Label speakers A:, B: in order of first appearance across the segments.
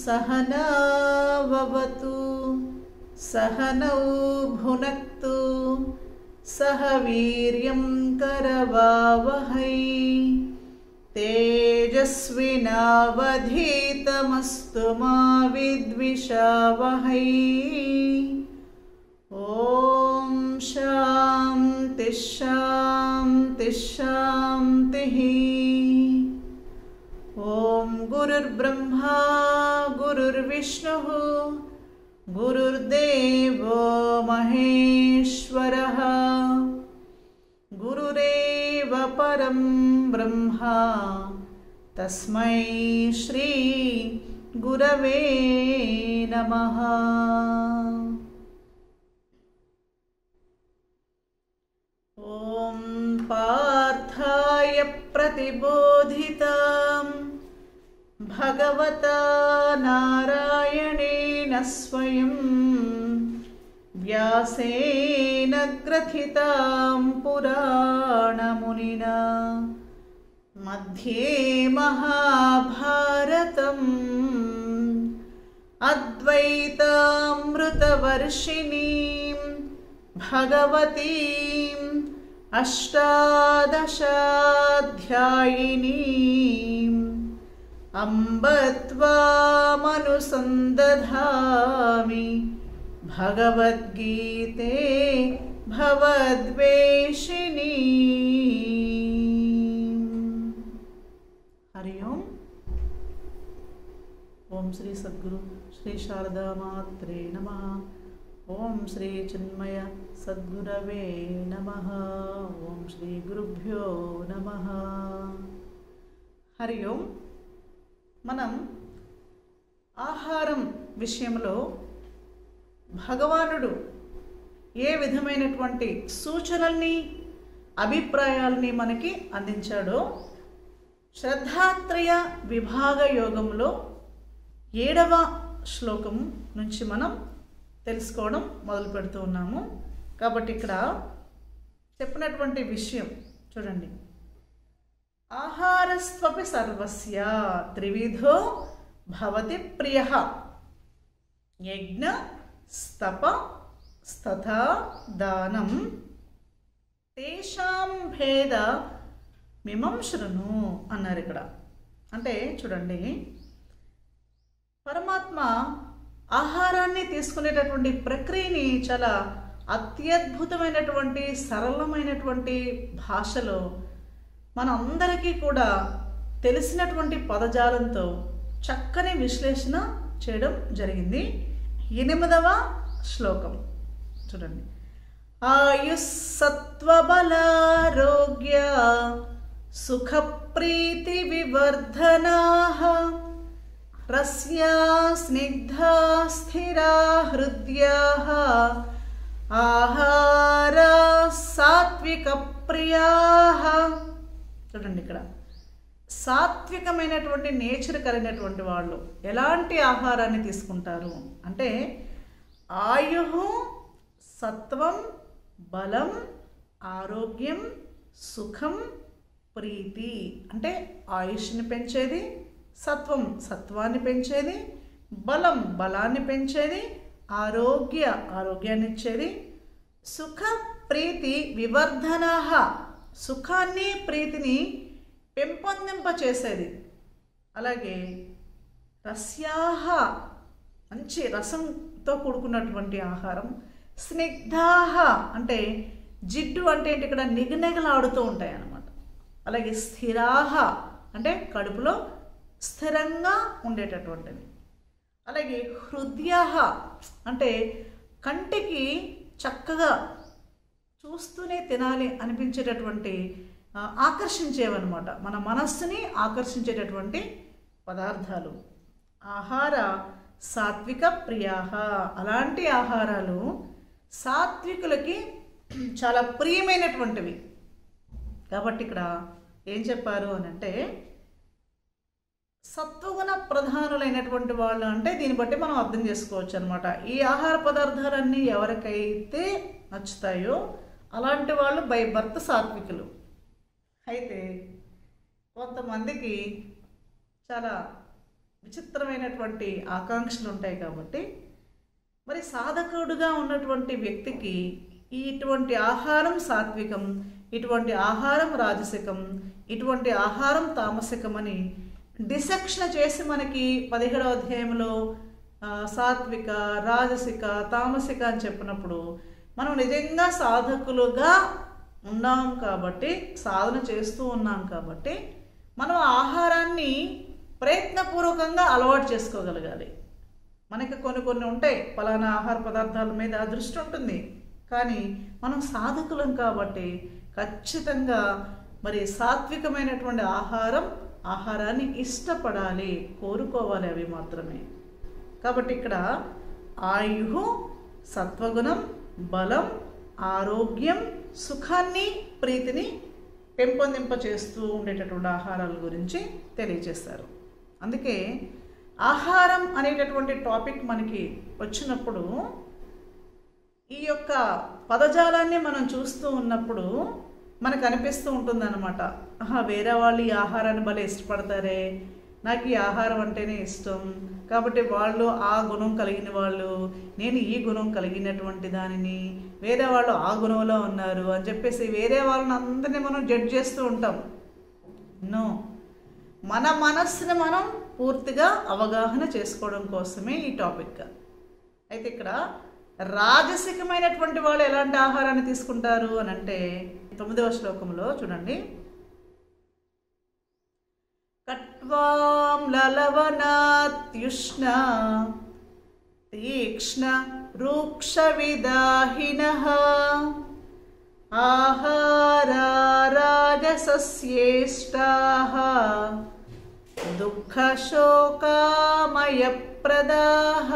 A: सहनाववतु सहनौ भुनक्तु सह वीर्यं करवावहै तेजस्विनावधीतमस्तु मा विद्विषावहै ॐ शान्ति शान्ति शान्तिः ॐ गुरुर्ब्रह्मा गुरुर्विष्णुः गुरुर्देवो महेश्वरः गुरुरेव परं ब्रह्मा तस्मै श्री गुरवे नमः ॐ पार्थाय प्रतिबोधिताम् भगवता नारायणेन स्वयं व्यासेन ग्रथितां पुराणमुनिना मध्ये महाभारतम् अद्वैतामृतवर्षिणीं भगवतीम् अष्टादशाध्यायिनीम् अम्ब त्वामनुसन्दधामि भगवद्गीते भवद्वेषिणी हरि ओम् ఓం శ్రీ సద్గురు శ్రీ శారదామాత్రే నమ ఓం శ్రీ చిన్మయ సద్గురవే నమ ఓం శ్రీ గురుభ్యో నమ హరి ఓం మనం ఆహారం విషయంలో భగవానుడు ఏ విధమైనటువంటి సూచనల్ని అభిప్రాయాల్ని మనకి అందించాడో శ్రద్ధాత్రయ విభాగ యోగంలో ఏడవ శ్లోకం నుంచి మనం తెలుసుకోవడం మొదలు పెడుతూ ఉన్నాము కాబట్టి ఇక్కడ చెప్పినటువంటి విషయం చూడండి ఆహారస్వపి సర్వస్య త్రివిధో భవతి ప్రియ యజ్ఞ స్తప స్తథా దానం తేషాం భేద మిమం శృణు అన్నారు ఇక్కడ అంటే చూడండి పరమాత్మ ఆహారాన్ని తీసుకునేటటువంటి ప్రక్రియని చాలా అత్యద్భుతమైనటువంటి సరళమైనటువంటి భాషలో మనందరికీ కూడా తెలిసినటువంటి పదజాలంతో చక్కని విశ్లేషణ చేయడం జరిగింది ఎనిమిదవ శ్లోకం చూడండి ఆయుస్సత్వబలారోగ్య సుఖప్రీతి వివర్ధనా రస్యా స్నిగ్ధా స్థిరా హృద్యా ఆహార సాత్విక ప్రియా చూడండి ఇక్కడ సాత్వికమైనటువంటి నేచర్ కలిగినటువంటి వాళ్ళు ఎలాంటి ఆహారాన్ని తీసుకుంటారు అంటే ఆయు సత్వం బలం ఆరోగ్యం సుఖం ప్రీతి అంటే ఆయుష్ని పెంచేది సత్వం సత్వాన్ని పెంచేది బలం బలాన్ని పెంచేది ఆరోగ్య ఆరోగ్యాన్ని ఇచ్చేది సుఖ ప్రీతి వివర్ధన సుఖాన్ని ప్రీతిని పెంపొందింప చేసేది అలాగే రస్యాహ మంచి రసంతో కూడుకున్నటువంటి ఆహారం స్నిగ్ధాహ అంటే జిడ్డు అంటే ఏంటి ఇక్కడ నిగనిగలాడుతూ ఉంటాయి అన్నమాట అలాగే స్థిరాహ అంటే కడుపులో స్థిరంగా ఉండేటటువంటివి అలాగే హృదయాహ అంటే కంటికి చక్కగా చూస్తూనే తినాలి అనిపించేటటువంటి ఆకర్షించేవన్నమాట మన మనస్సుని ఆకర్షించేటటువంటి పదార్థాలు ఆహార సాత్విక ప్రియాహ అలాంటి ఆహారాలు సాత్వికులకి చాలా ప్రియమైనటువంటివి కాబట్టి ఇక్కడ ఏం చెప్పారు అని అంటే సత్వగుణ ప్రధానులైనటువంటి వాళ్ళు అంటే దీన్ని బట్టి మనం అర్థం చేసుకోవచ్చు అనమాట ఈ ఆహార పదార్థాలన్నీ ఎవరికైతే నచ్చుతాయో అలాంటి వాళ్ళు బై బర్త్ సాత్వికులు అయితే కొంతమందికి చాలా విచిత్రమైనటువంటి ఆకాంక్షలు ఉంటాయి కాబట్టి మరి సాధకుడుగా ఉన్నటువంటి వ్యక్తికి ఈ ఇటువంటి ఆహారం సాత్వికం ఇటువంటి ఆహారం రాజసికం ఇటువంటి ఆహారం తామసికం అని డిసెక్షన్ చేసి మనకి పదిహేడవ అధ్యాయంలో ఆ, సాత్విక రాజసిక తామసిక అని చెప్పినప్పుడు మనం నిజంగా సాధకులుగా ఉన్నాం కాబట్టి సాధన చేస్తూ ఉన్నాం కాబట్టి మనం ఆహారాన్ని ప్రయత్నపూర్వకంగా అలవాటు చేసుకోగలగాలి మనకి కొన్ని కొన్ని ఉంటాయి పలానా ఆహార పదార్థాల మీద దృష్టి ఉంటుంది కానీ మనం సాధకులం కాబట్టి ఖచ్చితంగా మరి సాత్వికమైనటువంటి ఆహారం ఆహారాన్ని ఇష్టపడాలి కోరుకోవాలి అవి మాత్రమే కాబట్టి ఇక్కడ ఆయు సత్వగుణం బలం ఆరోగ్యం సుఖాన్ని ప్రీతిని పెంపొందింప చేస్తూ ఉండేటటువంటి ఆహారాల గురించి తెలియజేస్తారు అందుకే ఆహారం అనేటటువంటి టాపిక్ మనకి వచ్చినప్పుడు ఈ యొక్క పదజాలాన్ని మనం చూస్తూ ఉన్నప్పుడు మనకు అనిపిస్తూ ఉంటుందన్నమాట ఆహా వేరే వాళ్ళు ఈ ఆహారాన్ని భలే ఇష్టపడతారే నాకు ఈ ఆహారం అంటేనే ఇష్టం కాబట్టి వాళ్ళు ఆ గుణం కలిగిన వాళ్ళు నేను ఈ గుణం కలిగినటువంటి దానిని వేరే వాళ్ళు ఆ గుణంలో ఉన్నారు అని చెప్పేసి వేరే వాళ్ళని అందరినీ మనం జడ్జ్ చేస్తూ ఉంటాం నో మన మనస్సుని మనం పూర్తిగా అవగాహన చేసుకోవడం కోసమే ఈ టాపిక్ అయితే ఇక్కడ రాజసికమైనటువంటి వాళ్ళు ఎలాంటి ఆహారాన్ని తీసుకుంటారు అని అంటే తొమ్మిదవ శ్లోకంలో చూడండి కట్వాం లలవనాత్యుష్ణ తీక్ష్ణ రూక్ష విదాహిన ఆహారా రాజసస్యేష్టా దుఃఖశోకామయప్రదాహ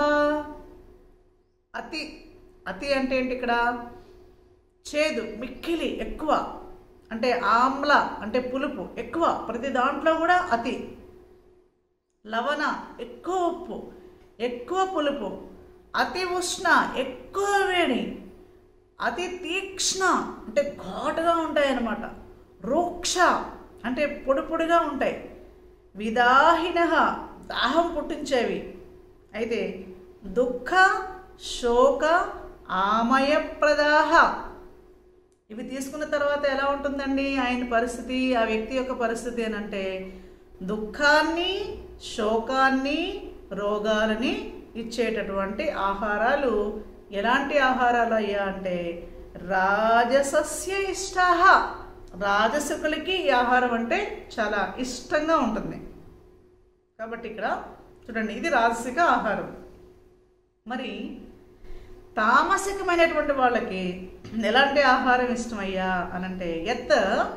A: అతి అతి అంటే ఏంటి ఇక్కడ చేదు మిక్కిలి ఎక్కువ అంటే ఆమ్ల అంటే పులుపు ఎక్కువ ప్రతి దాంట్లో కూడా అతి లవణ ఎక్కువ ఉప్పు ఎక్కువ పులుపు అతి ఉష్ణ ఎక్కువ వేడి అతి తీక్ష్ణ అంటే ఘాటుగా ఉంటాయి అన్నమాట రూక్ష అంటే పొడి పొడిగా ఉంటాయి విదాహిన దాహం పుట్టించేవి అయితే దుఃఖ శోక ఆమయప్రదాహ ఇవి తీసుకున్న తర్వాత ఎలా ఉంటుందండి ఆయన పరిస్థితి ఆ వ్యక్తి యొక్క పరిస్థితి అని అంటే దుఃఖాన్ని శోకాన్ని రోగాలని ఇచ్చేటటువంటి ఆహారాలు ఎలాంటి ఆహారాలు అయ్యా అంటే రాజసస్య ఇష్టాహ రాజసుకులకి ఈ ఆహారం అంటే చాలా ఇష్టంగా ఉంటుంది కాబట్టి ఇక్కడ చూడండి ఇది రాజసిక ఆహారం మరి తామసికమైనటువంటి వాళ్ళకి ఎలాంటి ఆహారం ఇష్టమయ్యా అనంటే ఎత్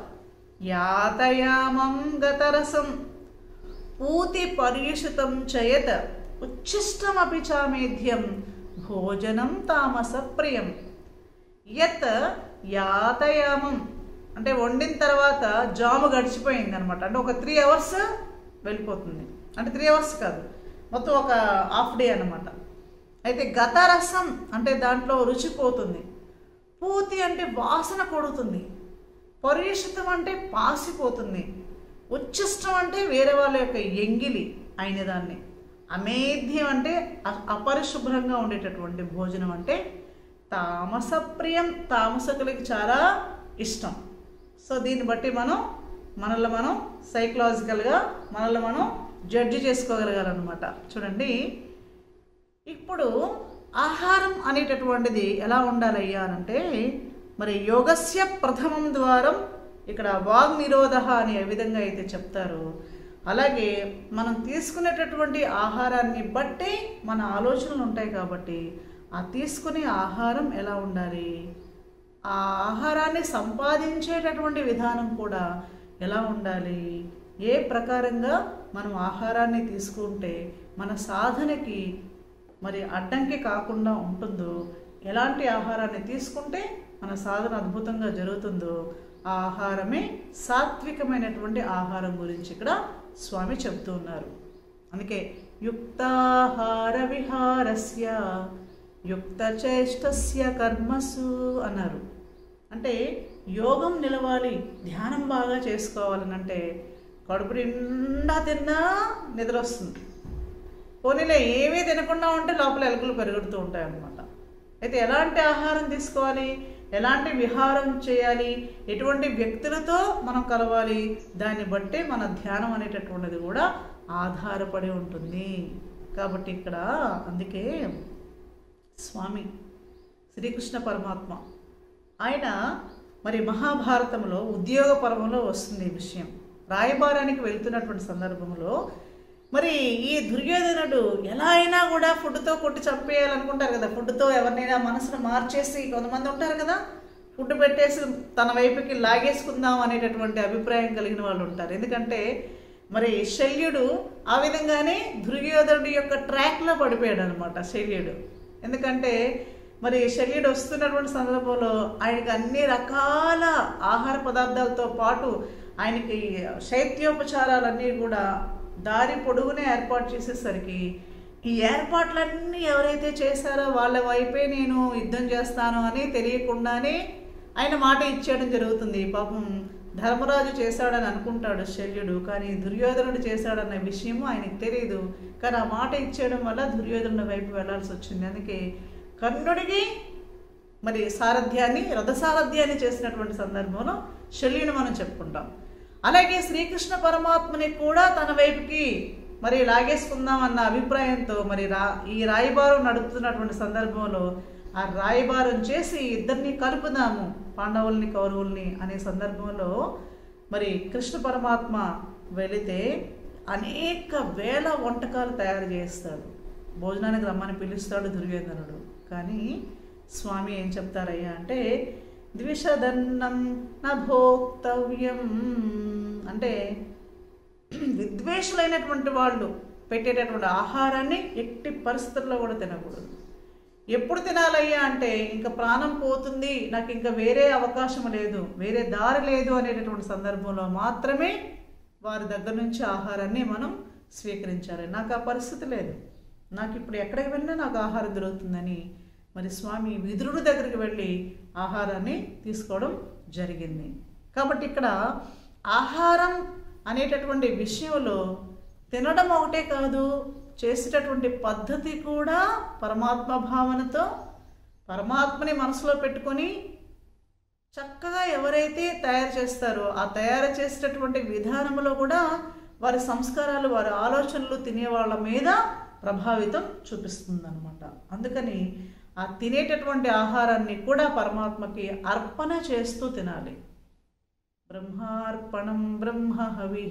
A: యాతయామం గతరసం పూతి పర్యుషితం చయత్ ఉచ్ఛిష్టమపి చామేధ్యం భోజనం తామస ప్రియం యత్ యాతయామం అంటే వండిన తర్వాత జాము గడిచిపోయింది అనమాట అంటే ఒక త్రీ అవర్స్ వెళ్ళిపోతుంది అంటే త్రీ అవర్స్ కాదు మొత్తం ఒక హాఫ్ డే అనమాట అయితే గత రసం అంటే దాంట్లో రుచి పోతుంది పూతి అంటే వాసన కొడుతుంది పర్యుషితం అంటే పాసిపోతుంది ఉచ్ఛిష్టం అంటే వేరే వాళ్ళ యొక్క ఎంగిలి అయిన దాన్ని అమేధ్యం అంటే అ- అపరిశుభ్రంగా ఉండేటటువంటి భోజనం అంటే తామస ప్రియం తామసకులకి చాలా ఇష్టం సో దీన్ని బట్టి మనం మనల్ని మనం సైకలాజికల్గా మనల్ని మనం జడ్జి చేసుకోగలగాలన్నమాట చూడండి ఇప్పుడు ఆహారం అనేటటువంటిది ఎలా ఉండాలయ్యా అనంటే మరి యోగస్య ప్రథమం ద్వారం ఇక్కడ వాగ్ నిరోధ అని ఏ విధంగా అయితే చెప్తారో అలాగే మనం తీసుకునేటటువంటి ఆహారాన్ని బట్టి మన ఆలోచనలు ఉంటాయి కాబట్టి ఆ తీసుకునే ఆహారం ఎలా ఉండాలి ఆ ఆహారాన్ని సంపాదించేటటువంటి విధానం కూడా ఎలా ఉండాలి ఏ ప్రకారంగా మనం ఆహారాన్ని తీసుకుంటే మన సాధనకి మరి అడ్డంకి కాకుండా ఉంటుందో ఎలాంటి ఆహారాన్ని తీసుకుంటే మన సాధన అద్భుతంగా జరుగుతుందో ఆ ఆహారమే సాత్వికమైనటువంటి ఆహారం గురించి ఇక్కడ స్వామి చెప్తూ ఉన్నారు అందుకే యుక్తాహార విహారస్య యుక్తచేష్టస్య కర్మసు అన్నారు అంటే యోగం నిలవాలి ధ్యానం బాగా చేసుకోవాలని అంటే కడుపు నిండా తిన్నా నిద్ర వస్తుంది పోనీలే ఏమీ తినకుండా ఉంటే లోపల ఎలుకలు పెరుగుతూ ఉంటాయి అన్నమాట అయితే ఎలాంటి ఆహారం తీసుకోవాలి ఎలాంటి విహారం చేయాలి ఎటువంటి వ్యక్తులతో మనం కలవాలి దాన్ని బట్టే మన ధ్యానం అనేటటువంటిది కూడా ఆధారపడి ఉంటుంది కాబట్టి ఇక్కడ అందుకే స్వామి శ్రీకృష్ణ పరమాత్మ ఆయన మరి మహాభారతంలో ఉద్యోగ పర్వంలో వస్తుంది ఈ విషయం రాయబారానికి వెళ్తున్నటువంటి సందర్భంలో మరి ఈ దుర్యోధనుడు ఎలా అయినా కూడా ఫుడ్తో కొట్టి చంపేయాలనుకుంటారు కదా ఫుడ్తో ఎవరినైనా మనసును మార్చేసి కొంతమంది ఉంటారు కదా ఫుడ్ పెట్టేసి తన వైపుకి లాగేసుకుందాం అనేటటువంటి అభిప్రాయం కలిగిన వాళ్ళు ఉంటారు ఎందుకంటే మరి శల్యుడు ఆ విధంగానే దుర్యోధనుడి యొక్క ట్రాక్లో పడిపోయాడు అనమాట శల్యుడు ఎందుకంటే మరి శల్యుడు వస్తున్నటువంటి సందర్భంలో ఆయనకి అన్ని రకాల ఆహార పదార్థాలతో పాటు ఆయనకి శైత్యోపచారాలన్నీ కూడా దారి పొడుగునే ఏర్పాటు చేసేసరికి ఈ ఏర్పాట్లన్నీ ఎవరైతే చేశారో వాళ్ళ వైపే నేను యుద్ధం చేస్తాను అని తెలియకుండానే ఆయన మాట ఇచ్చేయడం జరుగుతుంది పాపం ధర్మరాజు చేశాడని అనుకుంటాడు శల్యుడు కానీ దుర్యోధనుడు చేశాడన్న విషయము ఆయనకు తెలియదు కానీ ఆ మాట ఇచ్చేయడం వల్ల దుర్యోధనుడి వైపు వెళ్లాల్సి వచ్చింది అందుకే కర్ణుడికి మరి సారథ్యాన్ని రథసారథ్యాన్ని చేసినటువంటి సందర్భంలో శల్యుని మనం చెప్పుకుంటాం అలాగే శ్రీకృష్ణ పరమాత్మని కూడా తన వైపుకి మరి లాగేసుకుందాం అన్న అభిప్రాయంతో మరి రా ఈ రాయబారం నడుపుతున్నటువంటి సందర్భంలో ఆ రాయబారం చేసి ఇద్దరిని కలుపుదాము పాండవుల్ని కౌరవుల్ని అనే సందర్భంలో మరి కృష్ణ పరమాత్మ వెళితే అనేక వేల వంటకాలు తయారు చేస్తాడు భోజనానికి రమ్మని పిలుస్తాడు దుర్యోధనుడు కానీ స్వామి ఏం చెప్తారయ్యా అంటే ద్విషదన్నం నా భోక్తవ్యం అంటే విద్వేషులైనటువంటి వాళ్ళు పెట్టేటటువంటి ఆహారాన్ని ఎట్టి పరిస్థితుల్లో కూడా తినకూడదు ఎప్పుడు తినాలయ్యా అంటే ఇంకా ప్రాణం పోతుంది నాకు ఇంకా వేరే అవకాశం లేదు వేరే దారి లేదు అనేటటువంటి సందర్భంలో మాత్రమే వారి దగ్గర నుంచి ఆహారాన్ని మనం స్వీకరించాలి నాకు ఆ పరిస్థితి లేదు నాకు ఇప్పుడు ఎక్కడికి వెళ్ళినా నాకు ఆహారం దొరుకుతుందని మరి స్వామి విదురుడి దగ్గరికి వెళ్ళి ఆహారాన్ని తీసుకోవడం జరిగింది కాబట్టి ఇక్కడ ఆహారం అనేటటువంటి విషయంలో తినడం ఒకటే కాదు చేసేటటువంటి పద్ధతి కూడా పరమాత్మ భావనతో పరమాత్మని మనసులో పెట్టుకొని చక్కగా ఎవరైతే తయారు చేస్తారో ఆ తయారు చేసేటటువంటి విధానంలో కూడా వారి సంస్కారాలు వారి ఆలోచనలు తినే వాళ్ళ మీద ప్రభావితం చూపిస్తుంది అనమాట అందుకని ఆ తినేటటువంటి ఆహారాన్ని కూడా పరమాత్మకి అర్పణ చేస్తూ తినాలి బ్రహ్మార్పణం బ్రహ్మ హవి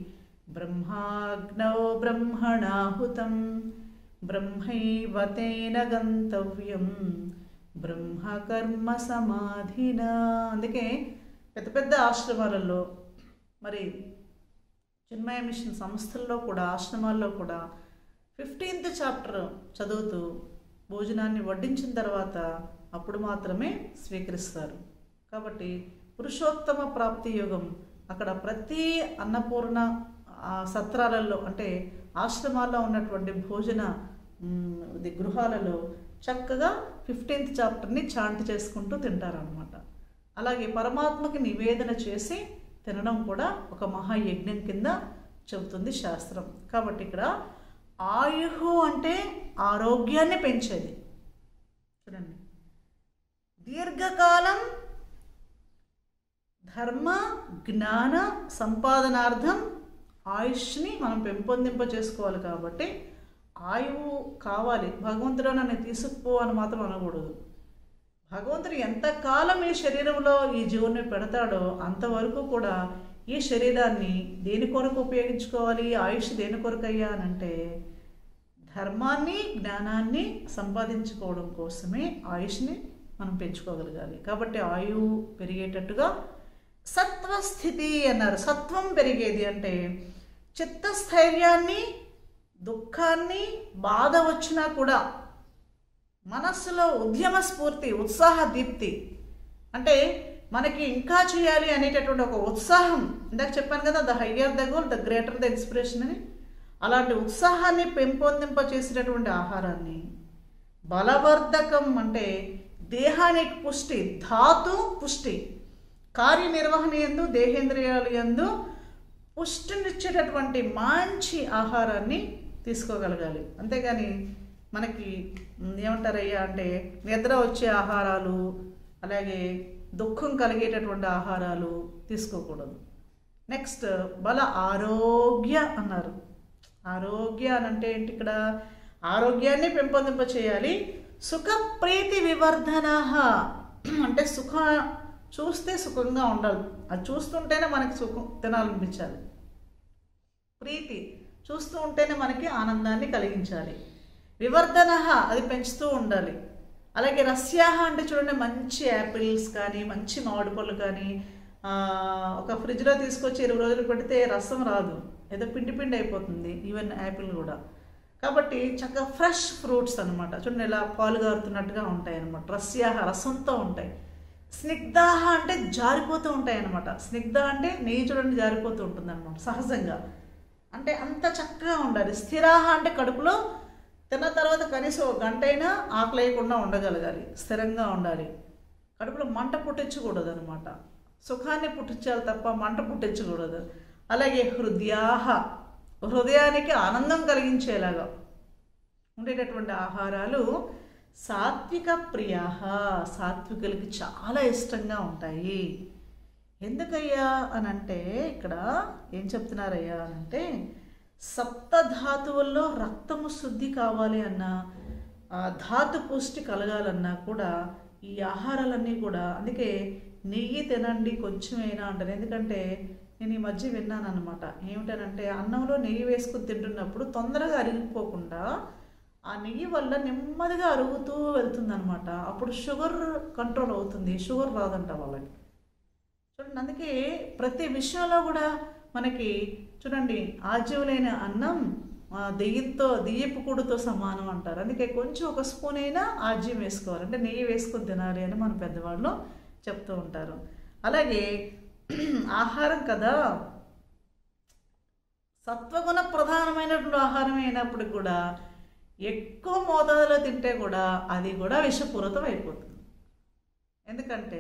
A: బ్రహ్మాగ్నౌ బ్రహ్మణాహుతం బ్రహ్మైవ తేన గంతవ్యం బ్రహ్మకర్మ సమాధిన అందుకే పెద్ద పెద్ద ఆశ్రమాలలో మరి చిన్మయ మిషన్ సంస్థల్లో కూడా ఆశ్రమాల్లో కూడా ఫిఫ్టీన్త్ చాప్టర్ చదువుతూ భోజనాన్ని వడ్డించిన తర్వాత అప్పుడు మాత్రమే స్వీకరిస్తారు కాబట్టి పురుషోత్తమ ప్రాప్తి యోగం అక్కడ ప్రతి అన్నపూర్ణ ఆ, సత్రాలలో అంటే ఆశ్రమాల్లో ఉన్నటువంటి భోజన మ్, ఇది గృహాలలో చక్కగా ఫిఫ్టీన్త్ చాప్టర్ని చాంట్ చేసుకుంటూ తింటారనమాట అలాగే పరమాత్మకి నివేదన చేసి తినడం కూడా ఒక మహాయజ్ఞం కింద చెబుతుంది శాస్త్రం కాబట్టి ఇక్కడ ఆయుహు అంటే ఆరోగ్యాన్ని పెంచేది చూడండి దీర్ఘకాలం ధర్మ జ్ఞాన సంపాదనార్థం ఆయుష్ని మనం పెంపొందింప చేసుకోవాలి కాబట్టి ఆయువు కావాలి భగవంతుడు నన్ను తీసుకుపో అని మాత్రం అనకూడదు భగవంతుడు ఎంతకాలం ఈ శరీరంలో ఈ జీవుని పెడతాడో అంతవరకు కూడా ఈ శరీరాన్ని దేని కొరకు ఉపయోగించుకోవాలి ఆయుష్ దేని కొరకయ్యా అని అంటే ధర్మాన్ని జ్ఞానాన్ని సంపాదించుకోవడం కోసమే ఆయుష్ని మనం పెంచుకోగలగాలి కాబట్టి ఆయువు పెరిగేటట్టుగా సత్వస్థితి అన్నారు సత్వం పెరిగేది అంటే చిత్తస్థైర్యాన్ని దుఃఖాన్ని బాధ వచ్చినా కూడా మనస్సులో ఉద్యమ స్ఫూర్తి ఉత్సాహ దీప్తి అంటే మనకి ఇంకా చేయాలి అనేటటువంటి ఒక ఉత్సాహం ఇందాక చెప్పాను కదా the higher the goal the greater the inspiration అని అలాంటి ఉత్సాహాన్ని పెంపొందింప చేసేటటువంటి ఆహారాన్ని బలవర్ధకం అంటే దేహానికి పుష్టి ధాతు పుష్టి కార్యనిర్వహణ ఎందు దేహేంద్రియాలు ఎందు పుష్టినిచ్చేటటువంటి మంచి ఆహారాన్ని తీసుకోగలగాలి అంతేగాని మనకి మ్, ఏమంటారయ్యా అంటే నిద్ర వచ్చే ఆహారాలు అలాగే దుఃఖం కలిగేటటువంటి ఆహారాలు తీసుకోకూడదు నెక్స్ట్ బల ఆరోగ్య అన్నారు ఆరోగ్య అని అంటే ఏంటి ఇక్కడ ఆరోగ్యాన్ని పెంపొందింప చేయాలి సుఖ ప్రీతి వివర్ధన అంటే సుఖ చూస్తే సుఖంగా ఉండాలి అది చూస్తుంటేనే మనకి సుఖం తినాలనిపించాలి ప్రీతి చూస్తూ ఉంటేనే మనకి ఆనందాన్ని కలిగించాలి వివర్ధన అది పెంచుతూ ఉండాలి అలాగే రస్యాహ అంటే చూడండి మంచి యాపిల్స్ కానీ మంచి మామిడి పళ్ళు కానీ ఆ, ఒక ఫ్రిడ్జ్లో తీసుకొచ్చి ఇరవై రోజులు పెడితే రసం రాదు ఏదో పిండి పిండి అయిపోతుంది ఈవెన్ యాపిల్ కూడా కాబట్టి చక్కగా ఫ్రెష్ ఫ్రూట్స్ అనమాట చూడండి ఇలా పాలు గారుతున్నట్టుగా ఉంటాయి అనమాట రస్యాహ రసంతో ఉంటాయి స్నిగ్ధాహ అంటే జారిపోతూ ఉంటాయి అనమాట స్నిగ్ధ అంటే నెయ్యి చూడండి జారిపోతూ ఉంటుంది అనమాట సహజంగా అంటే అంత చక్కగా ఉండాలి స్థిరాహ అంటే కడుపులో తిన్న తర్వాత కనీసం ఒక గంట అయినా ఆకలేయకుండా ఉండగలగాలి స్థిరంగా ఉండాలి కడుపులో మంట పుట్టించకూడదు అనమాట సుఖాన్ని పుట్టించాలి తప్ప మంట పుట్టించకూడదు అలాగే హృదయాహ హృదయానికి ఆనందం కలిగించేలాగా ఉండేటటువంటి ఆహారాలు సాత్విక ప్రియాహ సాత్వికులకి చాలా ఇష్టంగా ఉంటాయి ఎందుకయ్యా అని అంటే ఇక్కడ ఏం చెప్తున్నారయ్యా అని అంటే సప్తధాతువుల్లో రక్తము శుద్ధి కావాలి అన్నా ఆ ధాతు పుష్టి కలగాలన్నా కూడా ఈ ఆహారాలన్నీ కూడా అందుకే నెయ్యి తినండి కొంచెమైనా అంటారు ఎందుకంటే నేను ఈ మధ్య విన్నాను అనమాట ఏమిటనంటే అన్నంలో నెయ్యి వేసుకుని తింటున్నప్పుడు తొందరగా అరిగిపోకుండా ఆ నెయ్యి వల్ల నెమ్మదిగా అరుగుతూ వెళ్తుందనమాట అప్పుడు షుగర్ కంట్రోల్ అవుతుంది షుగర్ రాదంట వాళ్ళకి చూడండి అందుకే ప్రతి విషయంలో కూడా మనకి చూడండి ఆజ్యములైన అన్నం ఆ, దెయ్యంతో దెయ్యపు కూడుతో సమానం అంటారు అందుకే కొంచెం ఒక స్పూన్ అయినా ఆజ్యం వేసుకోవాలి అంటే నెయ్యి వేసుకొని తినాలి అని మన పెద్దవాళ్ళు చెప్తూ ఉంటారు అలాగే ఆహారం కదా సత్వగుణ ప్రధానమైనటువంటి ఆహారం అయినప్పుడు కూడా ఎక్కువ మోతాదులో తింటే కూడా అది కూడా విషపూరితం అయిపోతుంది ఎందుకంటే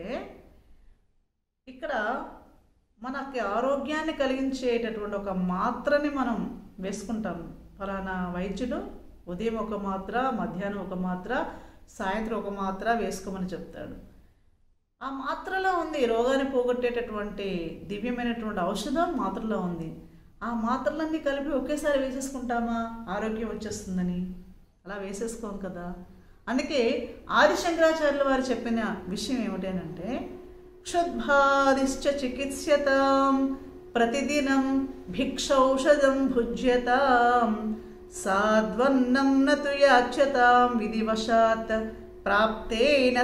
A: ఇక్కడ మనకి ఆరోగ్యాన్ని కలిగించేటటువంటి ఒక మాత్రని మనం వేసుకుంటాం ఫలానా వైద్యుడు ఉదయం ఒక మాత్ర మధ్యాహ్నం ఒక మాత్ర సాయంత్రం ఒక మాత్ర వేసుకోమని చెప్తాడు ఆ మాత్రలో ఉంది రోగాన్ని పోగొట్టేటటువంటి దివ్యమైనటువంటి ఔషధం మాత్రలో ఉంది ఆ మాత్రలన్నీ కలిపి ఒకేసారి వేసేసుకుంటామా ఆరోగ్యం వచ్చేస్తుందని అలా వేసేసుకోం కదా అందుకే ఆది శంకరాచార్యుల వారు చెప్పిన విషయం ఏమిటంటే క్షుద్భాదిశ్చ చికిత్స్యతాం ప్రతిదినం భిక్షౌషధం భుజ్యతాం సాద్వన్నం నతు యాచ్యతాం విధివశాత్ ప్రాప్తేన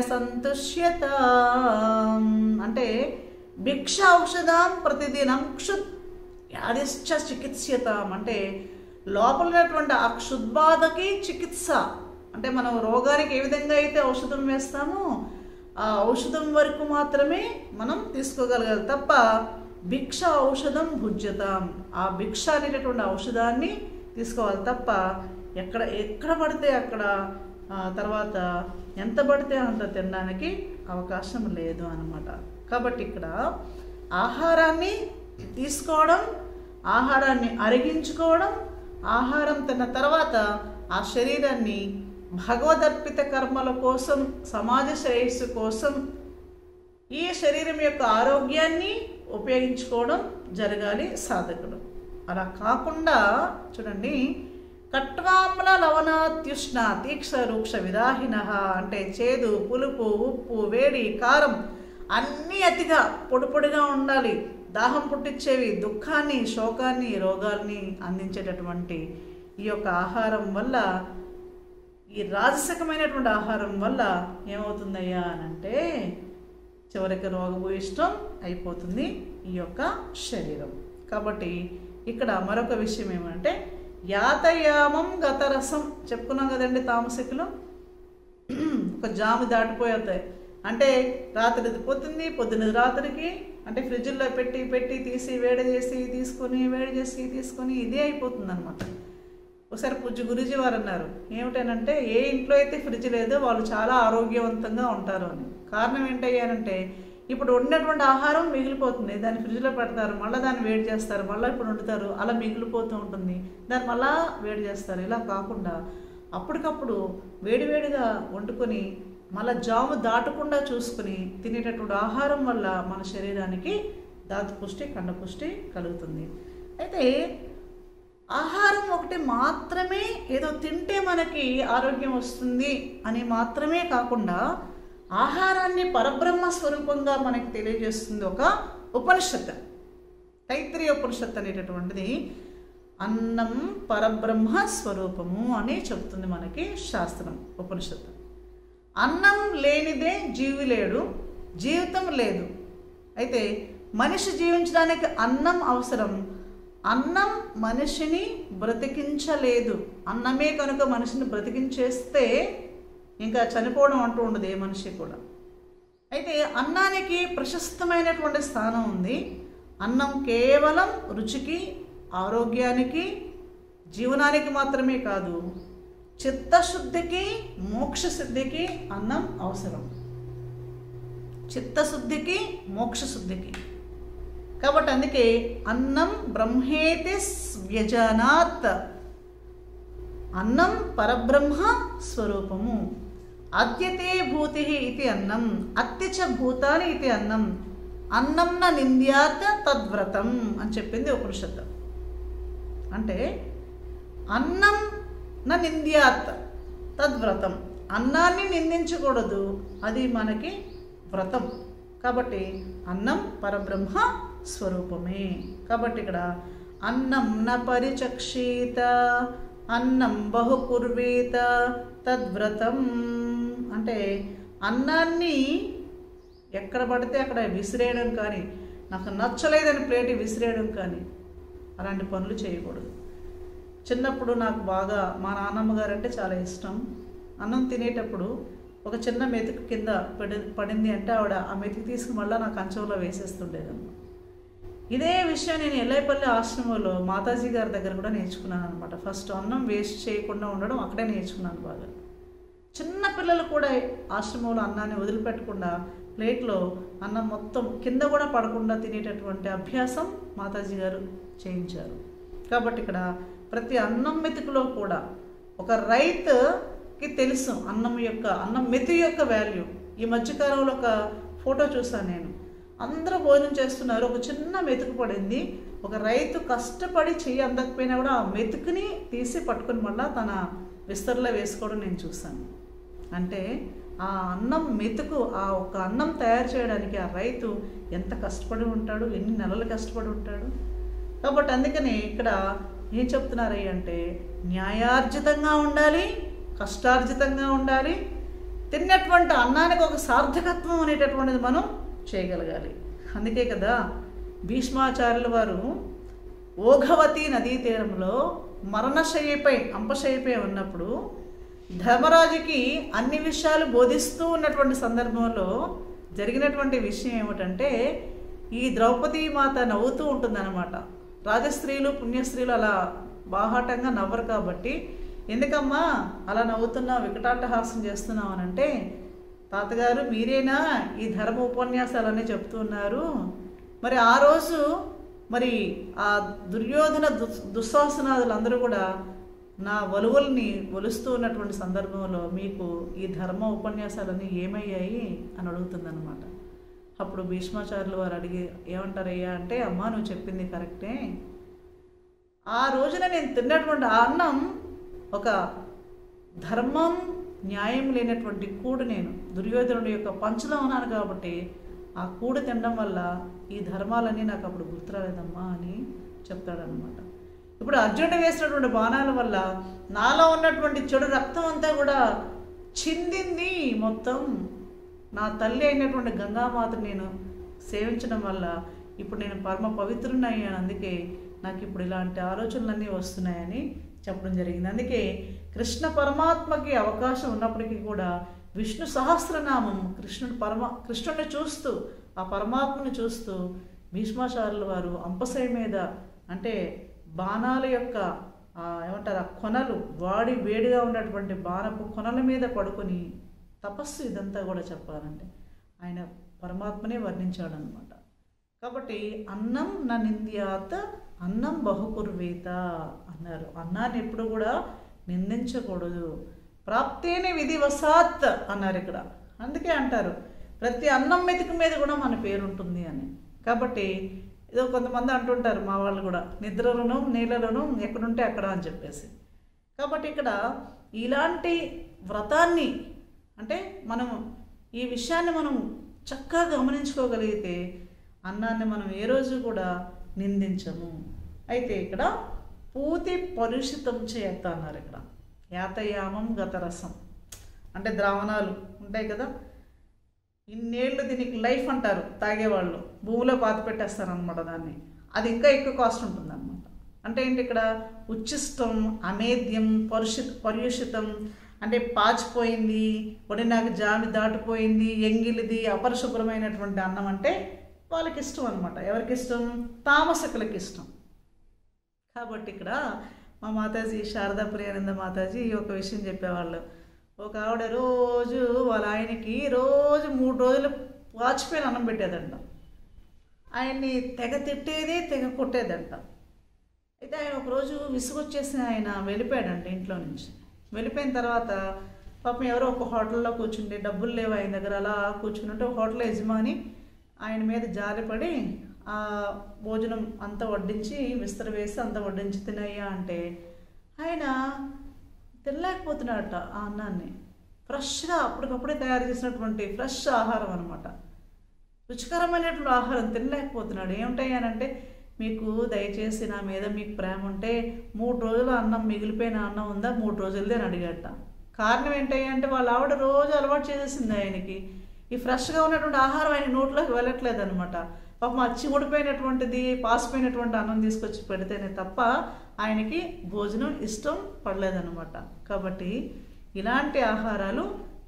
A: సంతుష్యతాం అంటే భిక్ష ఔషధం ప్రతిదినం క్షుద్ వ్యాధిశ్చ చికిత్స్యతాం అంటే లోపల ఉన్నటువంటి ఆ క్షుద్బాధకి చికిత్స అంటే మనం రోగానికి ఏ విధంగా అయితే ఔషధం వేస్తామో ఆ ఔషధం వరకు మాత్రమే మనం తీసుకోగలగాలి తప్ప భిక్ష ఔషధం భుజ్యతాం ఆ భిక్ష అనేటటువంటి ఔషధాన్ని తీసుకోవాలి తప్ప ఎక్కడ ఎక్కడ పడితే అక్కడ ఆ, తర్వాత ఎంత పడితే అంత తినడానికి అవకాశం లేదు అన్నమాట కాబట్టి ఇక్కడ ఆహారాన్ని తీసుకోవడం ఆహారాన్ని అరిగించుకోవడం ఆహారం తిన్న తర్వాత ఆ శరీరాన్ని భగవదర్పిత కర్మల కోసం సమాజ శ్రేయస్సు కోసం ఈ శరీరం యొక్క ఆరోగ్యాన్ని ఉపయోగించుకోవడం జరగాలి సాధకుడు అలా కాకుండా చూడండి కట్వామ్ల లవణాత్యుష్ణ తీక్ష రూక్ష విదాహిన అంటే చేదు పులుపు ఉప్పు వేడి కారం అన్నీ అతిగా పొడి పొడిగా ఉండాలి దాహం పుట్టించేవి దుఃఖాన్ని శోకాన్ని రోగాల్ని అందించేటటువంటి ఈ యొక్క ఆహారం వల్ల ఈ రాజసకమైనటువంటి ఆహారం వల్ల ఏమవుతుందయ్యా అని అంటే చివరికి రోగభూయిష్టం అయిపోతుంది ఈ యొక్క శరీరం కాబట్టి ఇక్కడ మరొక విషయం ఏమంటే యాతయామం గతరసం చెప్పుకున్నాం కదండి తామసికులు ఒక జాము దాటిపోతాయి అంటే రాత్రి పోతుంది పొద్దున రాత్రికి అంటే ఫ్రిడ్జ్లో పెట్టి పెట్టి తీసి వేడి చేసి తీసుకొని వేడి చేసి తీసుకొని ఇదే అయిపోతుంది అనమాట ఒకసారి పూజ్య గురుజీ వారు అన్నారు ఏమిటనంటే ఏ ఇంట్లో అయితే ఫ్రిడ్జ్ లేదో వాళ్ళు చాలా ఆరోగ్యవంతంగా ఉంటారు అని కారణం ఏంటయ్యానంటే ఇప్పుడు వండినటువంటి ఆహారం మిగిలిపోతుంది దాన్ని ఫ్రిడ్జ్లో పెడతారు మళ్ళీ దాన్ని వేడి చేస్తారు మళ్ళీ ఇప్పుడు వండుతారు అలా మిగిలిపోతూ ఉంటుంది దాన్ని మళ్ళా వేడి చేస్తారు ఇలా కాకుండా అప్పటికప్పుడు వేడివేడిగా వండుకొని మళ్ళీ జాము దాటకుండా చూసుకుని తినేటటువంటి ఆహారం వల్ల మన శరీరానికి దాతు పుష్టి కండ పుష్టి కలుగుతుంది అయితే ఆహారం ఒకటి మాత్రమే ఏదో తింటే మనకి ఆరోగ్యం వస్తుంది అని మాత్రమే కాకుండా ఆహారాన్ని పరబ్రహ్మ స్వరూపంగా మనకి తెలియజేస్తుంది ఒక ఉపనిషత్తు తైత్రీయ ఉపనిషత్తు అనేటటువంటిది అన్నం పరబ్రహ్మ స్వరూపము అని చెప్తుంది మనకి శాస్త్రం ఉపనిషత్తు అన్నం లేనిదే జీవి లేడు జీవితం లేదు అయితే మనిషి జీవించడానికి అన్నం అవసరం అన్నం మనిషిని బ్రతికించలేదు అన్నమే కనుక మనిషిని బ్రతికించేస్తే ఇంకా చనిపోవడం అంటూ ఉండదు ఏ మనిషి కూడా అయితే అన్నానికి ప్రశస్తమైనటువంటి స్థానం ఉంది అన్నం కేవలం రుచికి ఆరోగ్యానికి జీవనానికి మాత్రమే కాదు చిత్తశుద్ధికి మోక్షశుద్ధికి అన్నం అవసరం చిత్తశుద్ధికి మోక్షశుద్ధికి కాబట్టి అందుకే అన్నం బ్రహ్మేతి వ్యజానాత్ అన్నం పరబ్రహ్మ స్వరూపము అద్యతే భూతి ఇది అన్నం అత్య చ భూతాని ఇది అన్నం అన్నం న నింద్యాత్ తద్వ్రతం అని చెప్పింది ఉపనిషత్తు అంటే అన్నం న నింద్యాత్ తద్వ్రతం అన్నాన్ని నిందించకూడదు అది మనకి వ్రతం కాబట్టి అన్నం పరబ్రహ్మ స్వరూపమే కాబట్టి ఇక్కడ అన్నం న పరిచక్షీత అన్నం బహుకుర్వీత తద్వ్రతం అంటే అన్నాన్ని ఎక్కడ పడితే అక్కడ విసిరేయడం కానీ నాకు నచ్చలేదని ప్లేట్ విసిరేయడం కానీ అలాంటి పనులు చేయకూడదు చిన్నప్పుడు నాకు బాగా మా నాన్నమ్మ గారు అంటే చాలా ఇష్టం అన్నం తినేటప్పుడు ఒక చిన్న మెతుకు కింద పడి పడింది అంటే ఆవిడ ఆ మెతుకు తీసుకుని మళ్ళీ నా కంచంలో వేసేస్తుండేదమ్మ ఇదే విషయం నేను ఎల్లైపల్లి ఆశ్రమంలో మాతాజీ గారి దగ్గర కూడా నేర్చుకున్నాను అనమాట ఫస్ట్ అన్నం వేస్ట్ చేయకుండా ఉండడం అక్కడే నేర్చుకున్నాను బాగా చిన్న పిల్లలు కూడా ఆశ్రమంలో అన్నాన్ని వదిలిపెట్టకుండా ప్లేట్లో అన్నం మొత్తం కింద కూడా పడకుండా తినేటటువంటి అభ్యాసం మాతాజీ గారు చేయించారు కాబట్టి ఇక్కడ ప్రతి అన్నం మెతుకులో కూడా ఒక రైతుకి తెలుసు అన్నం యొక్క అన్నం మెతు యొక్క వాల్యూ ఈ మధ్యకాలంలో ఒక ఫోటో చూసాను నేను అందరూ భోజనం చేస్తున్నారు ఒక చిన్న మెతుకు పడింది ఒక రైతు కష్టపడి చెయ్యి అందకపోయినా కూడా ఆ మెతుకుని తీసి పట్టుకుని మళ్ళా తన విస్తరలో వేసుకోవడం నేను చూశాను అంటే ఆ అన్నం మెతుకు ఆ ఒక అన్నం తయారు చేయడానికి ఆ రైతు ఎంత కష్టపడి ఉంటాడు ఎన్ని నెలలు కష్టపడి ఉంటాడు కాబట్టి అందుకని ఇక్కడ ఏం చెప్తున్నారయ్య అంటే న్యాయార్జితంగా ఉండాలి కష్టార్జితంగా ఉండాలి తిన్నటువంటి అన్నానికి ఒక సార్థకత్వం అనేటటువంటిది మనం చేయగలగాలి అందుకే కదా భీష్మాచార్యుల వారు ఓఘవతి నదీ తీరంలో మరణశయ్యపై అంపశయ్యపై ఉన్నప్పుడు ధర్మరాజుకి అన్ని విషయాలు బోధిస్తూ ఉన్నటువంటి సందర్భంలో జరిగినటువంటి విషయం ఏమిటంటే ఈ ద్రౌపదీ మాత నవ్వుతూ ఉంటుందన్నమాట రాజస్త్రీలు పుణ్యస్త్రీలు అలా బాహాటంగా నవ్వరు కాబట్టి ఎందుకమ్మా అలా నవ్వుతున్నావు వికటాట్టహాసం చేస్తున్నావు అని అంటే తాతగారు మీరేనా ఈ ధర్మ ఉపన్యాసాలన్నీ చెప్తున్నారు మరి ఆ రోజు మరి ఆ దుర్యోధన దుస్ దుశ్శాసనాదులందరూ కూడా నా వలువల్ని ఒలుస్తూ ఉన్నటువంటి సందర్భంలో మీకు ఈ ధర్మ ఉపన్యాసాలన్నీ ఏమయ్యాయి అని అడుగుతుందన్నమాట అప్పుడు భీష్మాచార్యులు వారు అడిగి ఏమంటారయ్యా అంటే అమ్మా నువ్వు చెప్పింది కరెక్టే ఆ రోజున నేను తిన్నటువంటి ఆ అన్నం ఒక ధర్మం న్యాయం లేనటువంటి కూడు నేను దుర్యోధనుడి యొక్క పంచలో ఉన్నాను కాబట్టి ఆ కూడు తినడం వల్ల ఈ ధర్మాలన్నీ నాకు అప్పుడు గుర్తురాలేదమ్మా అని చెప్తాడనమాట ఇప్పుడు అర్జునుడు వేసినటువంటి బాణాల వల్ల నాలో ఉన్నటువంటి చెడు రక్తం అంతా కూడా చిందింది మొత్తం నా తల్లి అయినటువంటి గంగామాత నేను సేవించడం వల్ల ఇప్పుడు నేను పరమ పవిత్రుని అయ్యాను అందుకే నాకు ఇప్పుడు ఇలాంటి ఆలోచనలన్నీ వస్తున్నాయని చెప్పడం జరిగింది అందుకే కృష్ణ పరమాత్మకి అవకాశం ఉన్నప్పటికీ కూడా విష్ణు సహస్రనామం కృష్ణుడు పరమ కృష్ణుడిని చూస్తూ ఆ పరమాత్మని చూస్తూ భీష్మాచార్యుల వారు అంపశయ మీద అంటే బాణాల యొక్క ఆ ఏమంటారు ఆ కొనలు వాడి వేడిగా ఉన్నటువంటి బాణపు కొనల మీద పడుకొని తపస్సు ఇదంతా కూడా చెప్పాలంటే ఆయన పరమాత్మనే వర్ణించాడు అనమాట కాబట్టి అన్నం నా నింద్యాత్ అన్నం బహుకుర్వేత అన్నారు అన్నాన్ని ఎప్పుడు కూడా నిందించకూడదు ప్రాప్తేనే విధివసాత్ అన్నారు ఇక్కడ అందుకే అంటారు ప్రతి అన్నం మెతుకు మీద కూడా మన పేరు ఉంటుంది అని కాబట్టి ఏదో కొంతమంది అంటుంటారు మా వాళ్ళు కూడా నిద్రలోను నీళ్ళలోను ఎక్కడుంటే అక్కడ అని చెప్పేసి కాబట్టి ఇక్కడ ఇలాంటి వ్రతాన్ని అంటే మనం ఈ విషయాన్ని మనం చక్కగా గమనించుకోగలిగితే అన్నాన్ని మనం ఏ రోజు కూడా నిందించము అయితే ఇక్కడ పూతి పరుషితం చేయత్త అన్నారు ఇక్కడ యాతయామం గతరసం అంటే ద్రావణాలు ఉంటాయి కదా ఇన్నేళ్ళు దీనికి లైఫ్ అంటారు తాగేవాళ్ళు భూమిలో పాత పెట్టేస్తారు అనమాట దాన్ని అది ఇంకా ఎక్కువ కాస్ట్ ఉంటుంది అనమాట అంటే ఏంటి ఇక్కడ ఉచ్చిష్టం అమేద్యం పరుషి పర్యూషితం అంటే పాచిపోయింది నాకు జామి దాటిపోయింది ఎంగిలిది అపరిశుభ్రమైనటువంటి అన్నం అంటే వాళ్ళకి ఇష్టం అనమాట ఎవరికి ఇష్టం తామసకులకి ఇష్టం కాబట్టి ఇక్కడ మా మాతాజీ శారదా ప్రియానంద మాతాజీ ఒక విషయం చెప్పేవాళ్ళు ఒక ఆవిడ రోజు వాళ్ళ ఆయనకి రోజు మూడు రోజులు వాచిపోయిన అన్నం పెట్టేదంట ఆయన్ని తెగ తిట్టేది తెగ కొట్టేదంట అయితే ఆయన ఒకరోజు విసుగొచ్చేసి ఆయన వెళ్ళిపోయాడంట ఇంట్లో నుంచి వెళ్ళిపోయిన తర్వాత పాపం ఎవరో ఒక హోటల్లో కూర్చుంటే డబ్బులు లేవు ఆయన దగ్గర అలా కూర్చుంటే ఒక హోటల్ యజమాని ఆయన మీద జారిపడి ఆ భోజనం అంతా వడ్డించి విస్తర వేసి అంతా వడ్డించి తినయ్యా అంటే ఆయన తినలేకపోతున్నాడట ఆ అన్నాన్ని ఫ్రెష్గా అప్పటికప్పుడే తయారు చేసినటువంటి ఫ్రెష్ ఆహారం అనమాట రుచికరమైనటువంటి ఆహారం తినలేకపోతున్నాడు ఏమిటయ్యానంటే మీకు దయచేసి నా మీద మీకు ప్రేమ ఉంటే మూడు రోజులు అన్నం మిగిలిపోయిన అన్నం ఉందా మూడు రోజులదే అని అడిగట కారణం ఏంటయ్యా అంటే వాళ్ళ ఆవిడ రోజు అలవాటు చేసేసింది ఆయనకి ఈ ఫ్రెష్గా ఉన్నటువంటి ఆహారం ఆయన నోట్లోకి వెళ్ళట్లేదు అనమాట పాపం అచ్చి ఊడిపోయినటువంటిది పాసిపోయినటువంటి అన్నం తీసుకొచ్చి పెడితేనే తప్ప ఆయనకి భోజనం ఇష్టం పడలేదన్నమాట కాబట్టి ఇలాంటి ఆహారాలు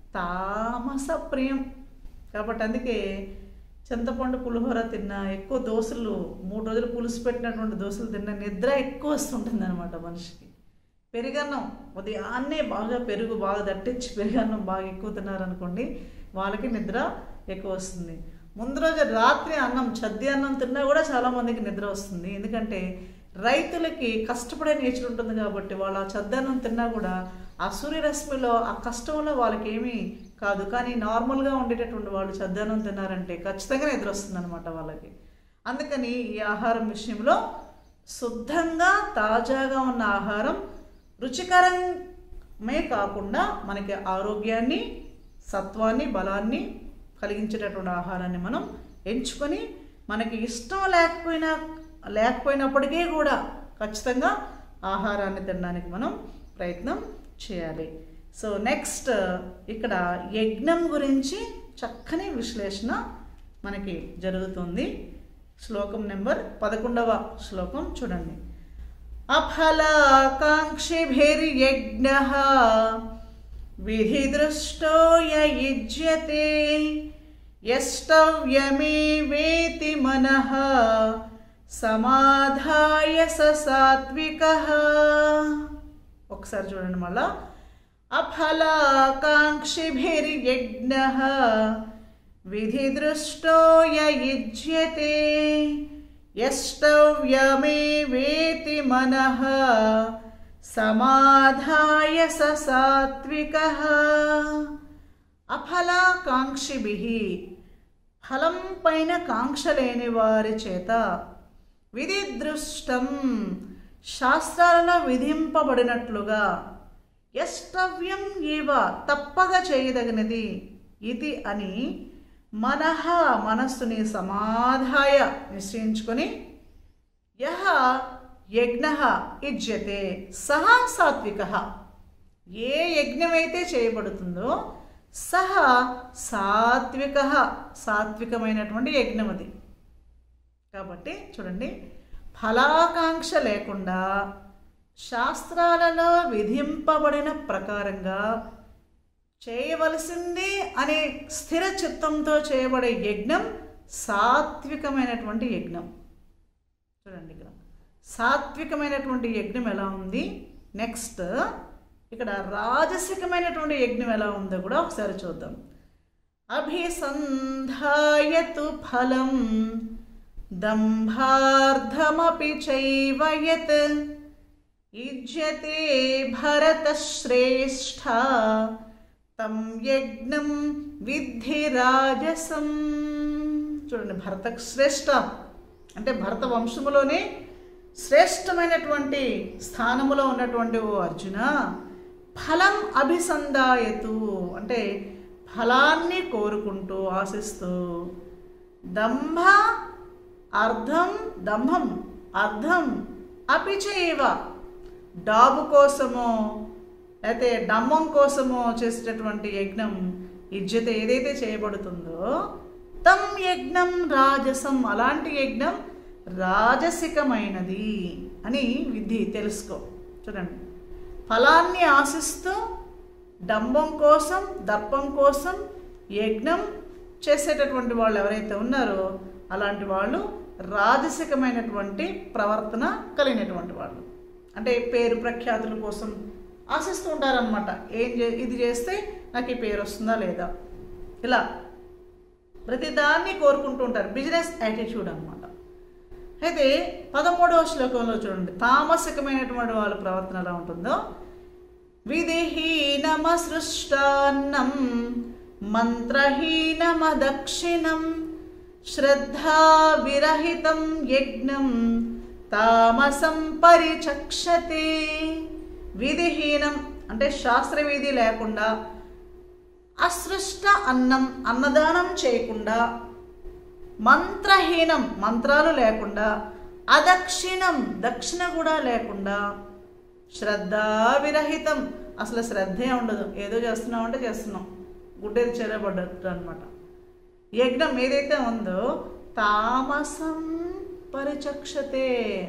A: తామస ప్రియం కాబట్టి అందుకే చింతపండు పులిహోర తిన్నా ఎక్కువ దోశలు మూడు రోజులు పులుసు పెట్టినటువంటి దోశలు తిన్నా నిద్ర ఎక్కువ వస్తుంటుంది అనమాట మనిషికి పెరుగన్నం ఉదయాన్నే బాగా పెరుగు బాగా దట్టించి పెరుగన్నం బాగా ఎక్కువ తిన్నారనుకోండి వాళ్ళకి నిద్ర ఎక్కువ వస్తుంది ముందు రోజు రాత్రి అన్నం చద్ది అన్నం తిన్నా కూడా చాలామందికి నిద్ర వస్తుంది ఎందుకంటే రైతులకి కష్టపడే నేచర్ ఉంటుంది కాబట్టి వాళ్ళు ఆ చద్దన్నం తిన్నా కూడా ఆ సూర్యరశ్మిలో ఆ కష్టంలో వాళ్ళకి ఏమీ కాదు కానీ నార్మల్గా ఉండేటటువంటి వాళ్ళు చద్దన్నం తిన్నారంటే ఖచ్చితంగా నిద్ర వస్తుంది అనమాట వాళ్ళకి అందుకని ఈ ఆహారం విషయంలో శుద్ధంగా తాజాగా ఉన్న ఆహారం రుచికరమే కాకుండా మనకి ఆరోగ్యాన్ని సత్వాన్ని బలాన్ని కలిగించేటటువంటి ఆహారాన్ని మనం ఎంచుకొని మనకి ఇష్టం లేకపోయినా లేకపోయినప్పటికీ కూడా ఖచ్చితంగా ఆహారాన్ని తినడానికి మనం ప్రయత్నం చేయాలి సో నెక్స్ట్ ఇక్కడ యజ్ఞం గురించి చక్కని విశ్లేషణ మనకి జరుగుతుంది శ్లోకం నెంబర్ పదకొండవ శ్లోకం చూడండి అఫలాకాంక్షిభిర్యజ్ఞ విధిదృష్టో యయుజ్యతే యష్టవ్యమే వేతి మనః సమాధాయ స సాత్విక ఒకసారి చూడండి మళ్ళా అఫలాకాంక్షిభిర్యజ్ఞ విధిదృష్టో యయుజ్యతే యష్టవ్యమే వేతి మనః సమాధాయ స సాత్విక అఫలాకాంక్షిభి ఫలం పైన కాంక్ష లేని వారి చేత విధిదృష్టం శాస్త్రాలలో విధింపబడినట్లుగా యష్టవ్యం ఏవ తప్పగా చేయదగినది ఇది అని మనహ మనస్సుని సమాధాయ నిశ్చయించుకొని యహ యజ్ఞ ఇజ్యతే సహా సాత్విక ఏ యజ్ఞమైతే చేయబడుతుందో సహ సాత్విక సాత్వికమైనటువంటి యజ్ఞం అది కాబట్టి చూడండి ఫలాకాంక్ష లేకుండా శాస్త్రాలలో విధింపబడిన ప్రకారంగా చేయవలసింది అనే స్థిర చిత్తంతో చేయబడే యజ్ఞం సాత్వికమైనటువంటి యజ్ఞం చూడండి ఇక్కడ సాత్వికమైనటువంటి యజ్ఞం ఎలా ఉంది నెక్స్ట్ ఇక్కడ రాజసికమైనటువంటి యజ్ఞం ఎలా ఉందో కూడా ఒకసారి చూద్దాం అభిసంధాయతు ఫలం దంభార్థమపి చైవ యత్ యుజ్యతే భరతశ్రేష్ఠ తం యజ్ఞం విద్ధి రాజసం చూడండి భరత శ్రేష్ఠ అంటే భరత వంశములోనే శ్రేష్టమైనటువంటి స్థానములో ఉన్నటువంటి ఓ అర్జున ఫలం అభిసందాయతు అంటే ఫలాన్ని కోరుకుంటూ ఆశిస్తూ దంభ అర్థం దంభం అర్థం అపిచేవ డాబు కోసమో లేకపోతే డంబం కోసమో చేసేటటువంటి యజ్ఞం ఇజ్జత ఏదైతే చేయబడుతుందో తం యజ్ఞం రాజసం అలాంటి యజ్ఞం రాజసికమైనది అని విధి తెలుసుకో చూడండి ఫలాన్ని ఆశిస్తూ డంబం కోసం దర్పం కోసం యజ్ఞం చేసేటటువంటి వాళ్ళు ఎవరైతే ఉన్నారో అలాంటి వాళ్ళు రాజసికమైనటువంటి ప్రవర్తన కలిగినటువంటి వాళ్ళు అంటే పేరు ప్రఖ్యాతుల కోసం ఆశిస్తూ ఉంటారనమాట ఏం చే ఇది చేస్తే నాకు ఈ పేరు వస్తుందా లేదా ఇలా ప్రతిదాన్ని కోరుకుంటూ ఉంటారు బిజినెస్ యాటిట్యూడ్ అనమాట అయితే పదమూడవ శ్లోకంలో చూడండి తామసికమైనటువంటి వాళ్ళ ప్రవర్తన ఎలా ఉంటుందో విధిహీనమసృష్టాన్నం మంత్రహీనమదక్షిణం శ్రద్ధా విరహితం యజ్ఞం తామసం పరిచక్షతే విధిహీనం అంటే శాస్త్రవిధి లేకుండా అసృష్ట అన్నం అన్నదానం చేయకుండా మంత్రహీనం మంత్రాలు లేకుండా అదక్షిణం దక్షిణ కూడా లేకుండా శ్రద్ధా విరహితం అసలు శ్రద్ధే ఉండదు ఏదో చేస్తున్నాం అంటే చేస్తున్నాం గుడ్డేది చేరబడ్డట్టు అనమాట యజ్ఞం ఏదైతే ఉందో తామసం పరిచక్షతే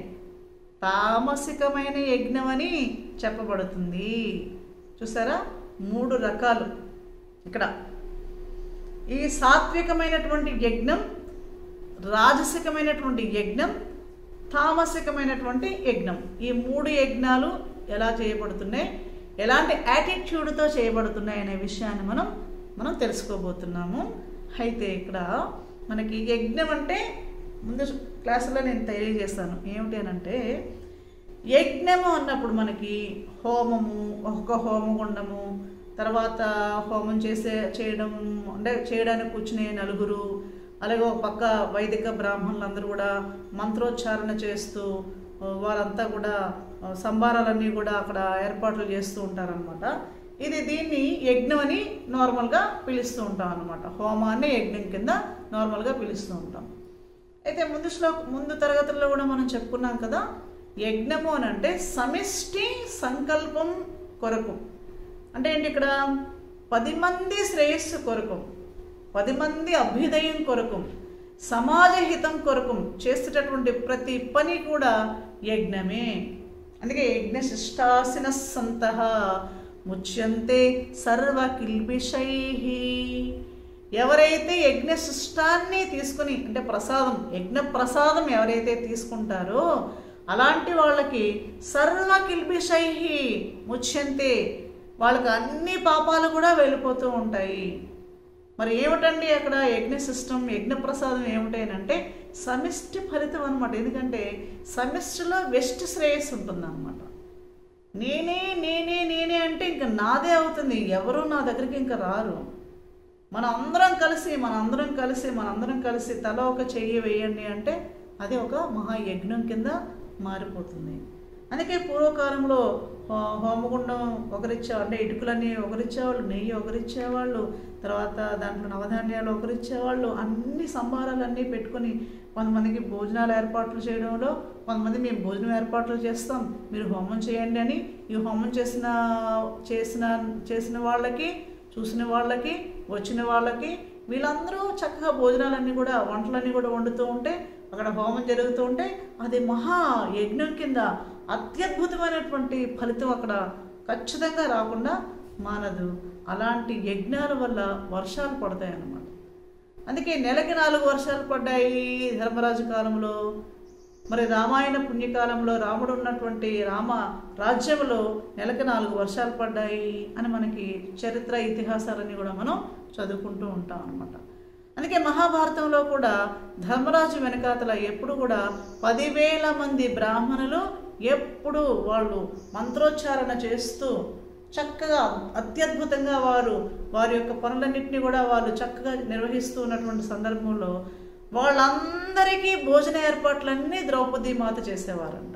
A: తామసికమైన యజ్ఞం అని చెప్పబడుతుంది చూసారా మూడు రకాలు ఇక్కడ ఈ సాత్వికమైనటువంటి యజ్ఞం రాజసికమైనటువంటి యజ్ఞం తామసికమైనటువంటి యజ్ఞం ఈ మూడు యజ్ఞాలు ఎలా చేయబడుతున్నాయి ఎలాంటి యాటిట్యూడ్తో చేయబడుతున్నాయి అనే విషయాన్ని మనం మనం తెలుసుకోబోతున్నాము అయితే ఇక్కడ మనకి యజ్ఞం అంటే ముందు క్లాసులో నేను తెలియజేస్తాను ఏమిటి అని అంటే యజ్ఞము అన్నప్పుడు మనకి హోమము ఒక్కొక్క హోమగుండము తర్వాత హోమం చేసే చేయడం అంటే చేయడానికి కూర్చునే నలుగురు అలాగే ఒక పక్క వైదిక బ్రాహ్మణులందరూ కూడా మంత్రోచ్చారణ చేస్తూ వారంతా కూడా సంబారాలన్నీ కూడా అక్కడ ఏర్పాట్లు చేస్తూ ఉంటారనమాట ఇది దీన్ని యజ్ఞం అని నార్మల్గా పిలుస్తూ ఉంటాం అనమాట హోమాన్ని యజ్ఞం కింద నార్మల్గా పిలుస్తూ ఉంటాం అయితే ముందు శ్లో ముందు తరగతుల్లో కూడా మనం చెప్పుకున్నాం కదా యజ్ఞము అని అంటే సమిష్టి సంకల్పం కొరకు అంటే ఏంటి ఇక్కడ పది మంది శ్రేయస్సు కొరకు పది మంది అభ్యుదయం కొరకు సమాజ హితం కొరకు చేసేటటువంటి ప్రతి పని కూడా యజ్ఞమే అందుకే యజ్ఞ శిష్టాసిన సంత ముచ్యంతే సర్వ కిల్బిషై ఎవరైతే యజ్ఞ శిష్టాన్ని తీసుకుని అంటే ప్రసాదం యజ్ఞ ప్రసాదం ఎవరైతే తీసుకుంటారో అలాంటి వాళ్ళకి సర్వ కిల్బిషై ముచ్యంతే వాళ్ళకి అన్ని పాపాలు కూడా వెళ్ళిపోతూ ఉంటాయి మరి ఏమిటండి అక్కడ యజ్ఞ సిస్టమ్ యజ్ఞ ప్రసాదం ఏమిటంటే సమిష్టి ఫలితం అనమాట ఎందుకంటే సమిష్టిలో వెస్ట్ శ్రేయస్ ఉంటుంది అనమాట నేనే నేనే నేనే అంటే ఇంకా నాదే అవుతుంది ఎవరు నా దగ్గరికి ఇంకా రారు మన అందరం కలిసి మన అందరం కలిసి మన అందరం కలిసి తల ఒక చెయ్యి వేయండి అంటే అది ఒక మహాయజ్ఞం కింద మారిపోతుంది అందుకే పూర్వకాలంలో హోమగుండం ఒకరిచ్చే అంటే ఇటుకలన్నీ ఒకరిచ్చేవాళ్ళు నెయ్యి ఒకరిచ్చేవాళ్ళు తర్వాత దాంట్లో నవధాన్యాలు ఒకరిచ్చేవాళ్ళు అన్ని సంభారాలన్నీ పెట్టుకొని కొంతమందికి భోజనాలు ఏర్పాట్లు చేయడంలో కొంతమంది మేము భోజనం ఏర్పాట్లు చేస్తాం మీరు హోమం చేయండి అని ఈ హోమం చేసిన చేసిన చేసిన వాళ్ళకి చూసిన వాళ్ళకి వచ్చిన వాళ్ళకి వీళ్ళందరూ చక్కగా భోజనాలన్నీ కూడా వంటలన్నీ కూడా వండుతూ ఉంటే అక్కడ హోమం జరుగుతూ ఉంటే అది మహా యజ్ఞం కింద అత్యద్భుతమైనటువంటి ఫలితం అక్కడ ఖచ్చితంగా రాకుండా మానదు అలాంటి యజ్ఞాల వల్ల వర్షాలు పడతాయి అన్నమాట అందుకే నెలకి నాలుగు వర్షాలు పడ్డాయి ధర్మరాజు కాలంలో మరి రామాయణ పుణ్యకాలంలో రాముడు ఉన్నటువంటి రామ రాజ్యంలో నెలకు నాలుగు వర్షాలు పడ్డాయి అని మనకి చరిత్ర ఇతిహాసాలన్నీ కూడా మనం చదువుకుంటూ ఉంటాం అనమాట అందుకే మహాభారతంలో కూడా ధర్మరాజు వెనకాతల ఎప్పుడు కూడా పదివేల మంది బ్రాహ్మణులు ఎప్పుడు వాళ్ళు మంత్రోచ్చారణ చేస్తూ చక్కగా అత్యద్భుతంగా వారు వారి యొక్క పనులన్నింటినీ కూడా వాళ్ళు చక్కగా నిర్వహిస్తూ ఉన్నటువంటి సందర్భంలో వాళ్ళందరికీ భోజన ఏర్పాట్లన్నీ ద్రౌపది మాత చేసేవారంట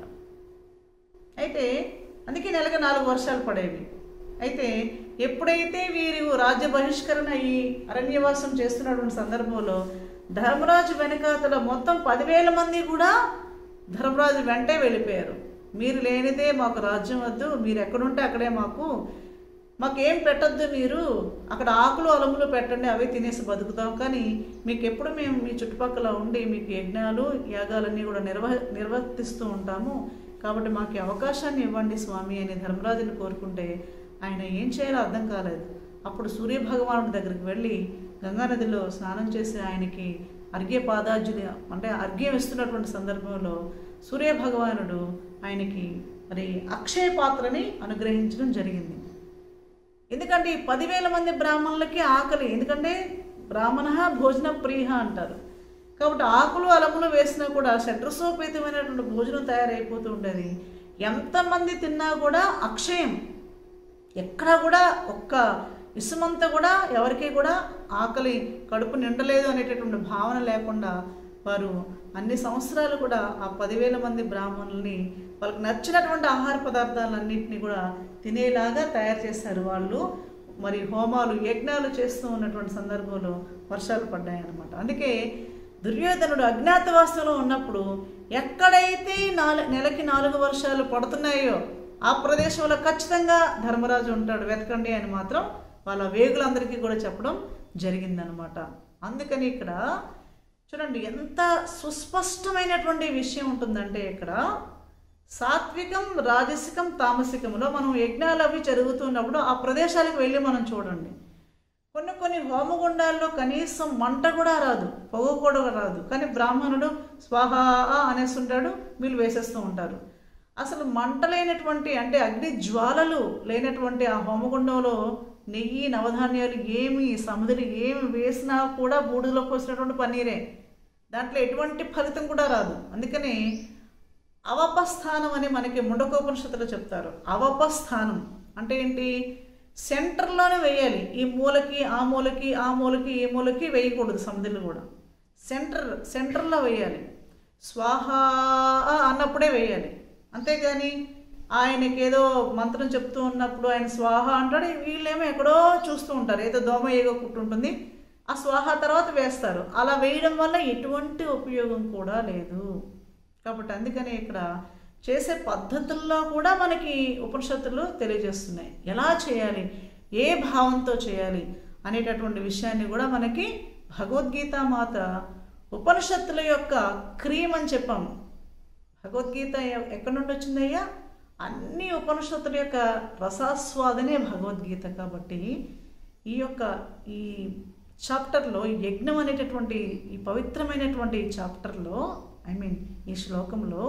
A: అయితే అందుకే నెలకు నాలుగు వర్షాలు పడేవి అయితే ఎప్పుడైతే వీరు రాజ్య బహిష్కరణ అయ్యి అరణ్యవాసం చేస్తున్నటువంటి సందర్భంలో ధర్మరాజు వెనకాతల మొత్తం పదివేల మంది కూడా ధర్మరాజు వెంటే వెళ్ళిపోయారు మీరు లేనిదే మాకు రాజ్యం వద్దు మీరు ఎక్కడుంటే అక్కడే మాకు మాకేం పెట్టద్దు మీరు అక్కడ ఆకులు అలములు పెట్టండి అవే తినేసి బతుకుతాం కానీ మీకు ఎప్పుడు మేము మీ చుట్టుపక్కల ఉండి మీకు యజ్ఞాలు యాగాలన్నీ కూడా నిర్వ నిర్వర్తిస్తూ ఉంటాము కాబట్టి మాకు ఈ అవకాశాన్ని ఇవ్వండి స్వామి అని ధర్మరాజుని కోరుకుంటే ఆయన ఏం చేయాలో అర్థం కాలేదు అప్పుడు సూర్య భగవానుడి దగ్గరికి వెళ్ళి గంగానదిలో స్నానం చేసి ఆయనకి అర్ఘ్య పాదార్జుని అంటే అర్ఘ్యం ఇస్తున్నటువంటి సందర్భంలో సూర్య భగవానుడు ఆయనకి మరి అక్షయ పాత్రని అనుగ్రహించడం జరిగింది ఎందుకంటే ఈ పదివేల మంది బ్రాహ్మణులకి ఆకలి ఎందుకంటే బ్రాహ్మణ భోజన ప్రియ అంటారు కాబట్టి ఆకులు అలములు వేసినా కూడా షడ్రసోపేతమైనటువంటి భోజనం తయారైపోతూ ఉండేది ఎంతమంది తిన్నా కూడా అక్షయం ఎక్కడా కూడా ఒక్క ఇసుమంతా కూడా ఎవరికి కూడా ఆకలి కడుపు నిండలేదు అనేటటువంటి భావన లేకుండా వారు అన్ని సంవత్సరాలు కూడా ఆ పదివేల మంది బ్రాహ్మణుల్ని వాళ్ళకి నచ్చినటువంటి ఆహార పదార్థాలన్నింటినీ కూడా తినేలాగా తయారు చేశారు వాళ్ళు మరి హోమాలు యజ్ఞాలు చేస్తూ ఉన్నటువంటి సందర్భంలో వర్షాలు పడ్డాయి అన్నమాట అందుకే దుర్యోధనుడు అజ్ఞాతవాసంలో ఉన్నప్పుడు ఎక్కడైతే నాలు నెలకి నాలుగు వర్షాలు పడుతున్నాయో ఆ ప్రదేశంలో ఖచ్చితంగా ధర్మరాజు ఉంటాడు వెతకండి అని మాత్రం వాళ్ళ వేగులందరికీ కూడా చెప్పడం జరిగిందనమాట అందుకని ఇక్కడ చూడండి ఎంత సుస్పష్టమైనటువంటి విషయం ఉంటుందంటే ఇక్కడ సాత్వికం రాజసికం తామసికంలో మనం యజ్ఞాలు అవి జరుగుతున్నప్పుడు ఆ ప్రదేశాలకు వెళ్ళి మనం చూడండి కొన్ని కొన్ని హోమగుండాల్లో కనీసం మంట కూడా రాదు పొగ కూడా రాదు కానీ బ్రాహ్మణుడు స్వాహ అనేసి ఉంటాడు వీళ్ళు వేసేస్తూ ఉంటారు అసలు మంట లేనటువంటి అంటే అగ్ని జ్వాలలు లేనటువంటి ఆ హోమగుండంలో నెయ్యి నవధాన్యాలు ఏమి సముద్రి ఏమి వేసినా కూడా బూడిదలో పోసినటువంటి పన్నీరే దాంట్లో ఎటువంటి ఫలితం కూడా రాదు అందుకని అవపస్థానం అని మనకి ముండకోపనిషత్తులో చెప్తారు అవపస్థానం అంటే ఏంటి సెంటర్లోనే వేయాలి ఈ మూలకి ఆ మూలకి ఆ మూలకి ఈ మూలకి వేయకూడదు సముద్రులు కూడా సెంటర్ సెంటర్లో వేయాలి స్వాహ అన్నప్పుడే వేయాలి అంతేగాని ఆయనకి ఏదో మంత్రం చెప్తూ ఉన్నప్పుడు ఆయన స్వాహ అంటాడు వీళ్ళేమో ఎక్కడో చూస్తూ ఉంటారు ఏదో దోమ ఏగో కుట్టుంటుంది ఆ స్వాహ తర్వాత వేస్తారు అలా వేయడం వల్ల ఎటువంటి ఉపయోగం కూడా లేదు కాబట్టి అందుకని ఇక్కడ చేసే పద్ధతుల్లో కూడా మనకి ఉపనిషత్తులు తెలియజేస్తున్నాయి ఎలా చేయాలి ఏ భావంతో చేయాలి అనేటటువంటి విషయాన్ని కూడా మనకి భగవద్గీత మాత ఉపనిషత్తుల యొక్క క్రీమ్ అని చెప్పాం భగవద్గీత ఎ- ఎక్కడి నుండి వచ్చిందయ్యా అన్ని ఉపనిషత్తుల యొక్క రసాస్వాదనే భగవద్గీత కాబట్టి ఈ యొక్క ఈ చాప్టర్లో ఈ యజ్ఞం అనేటటువంటి ఈ పవిత్రమైనటువంటి ఈ చాప్టర్లో ఐ మీన్ ఈ శ్లోకంలో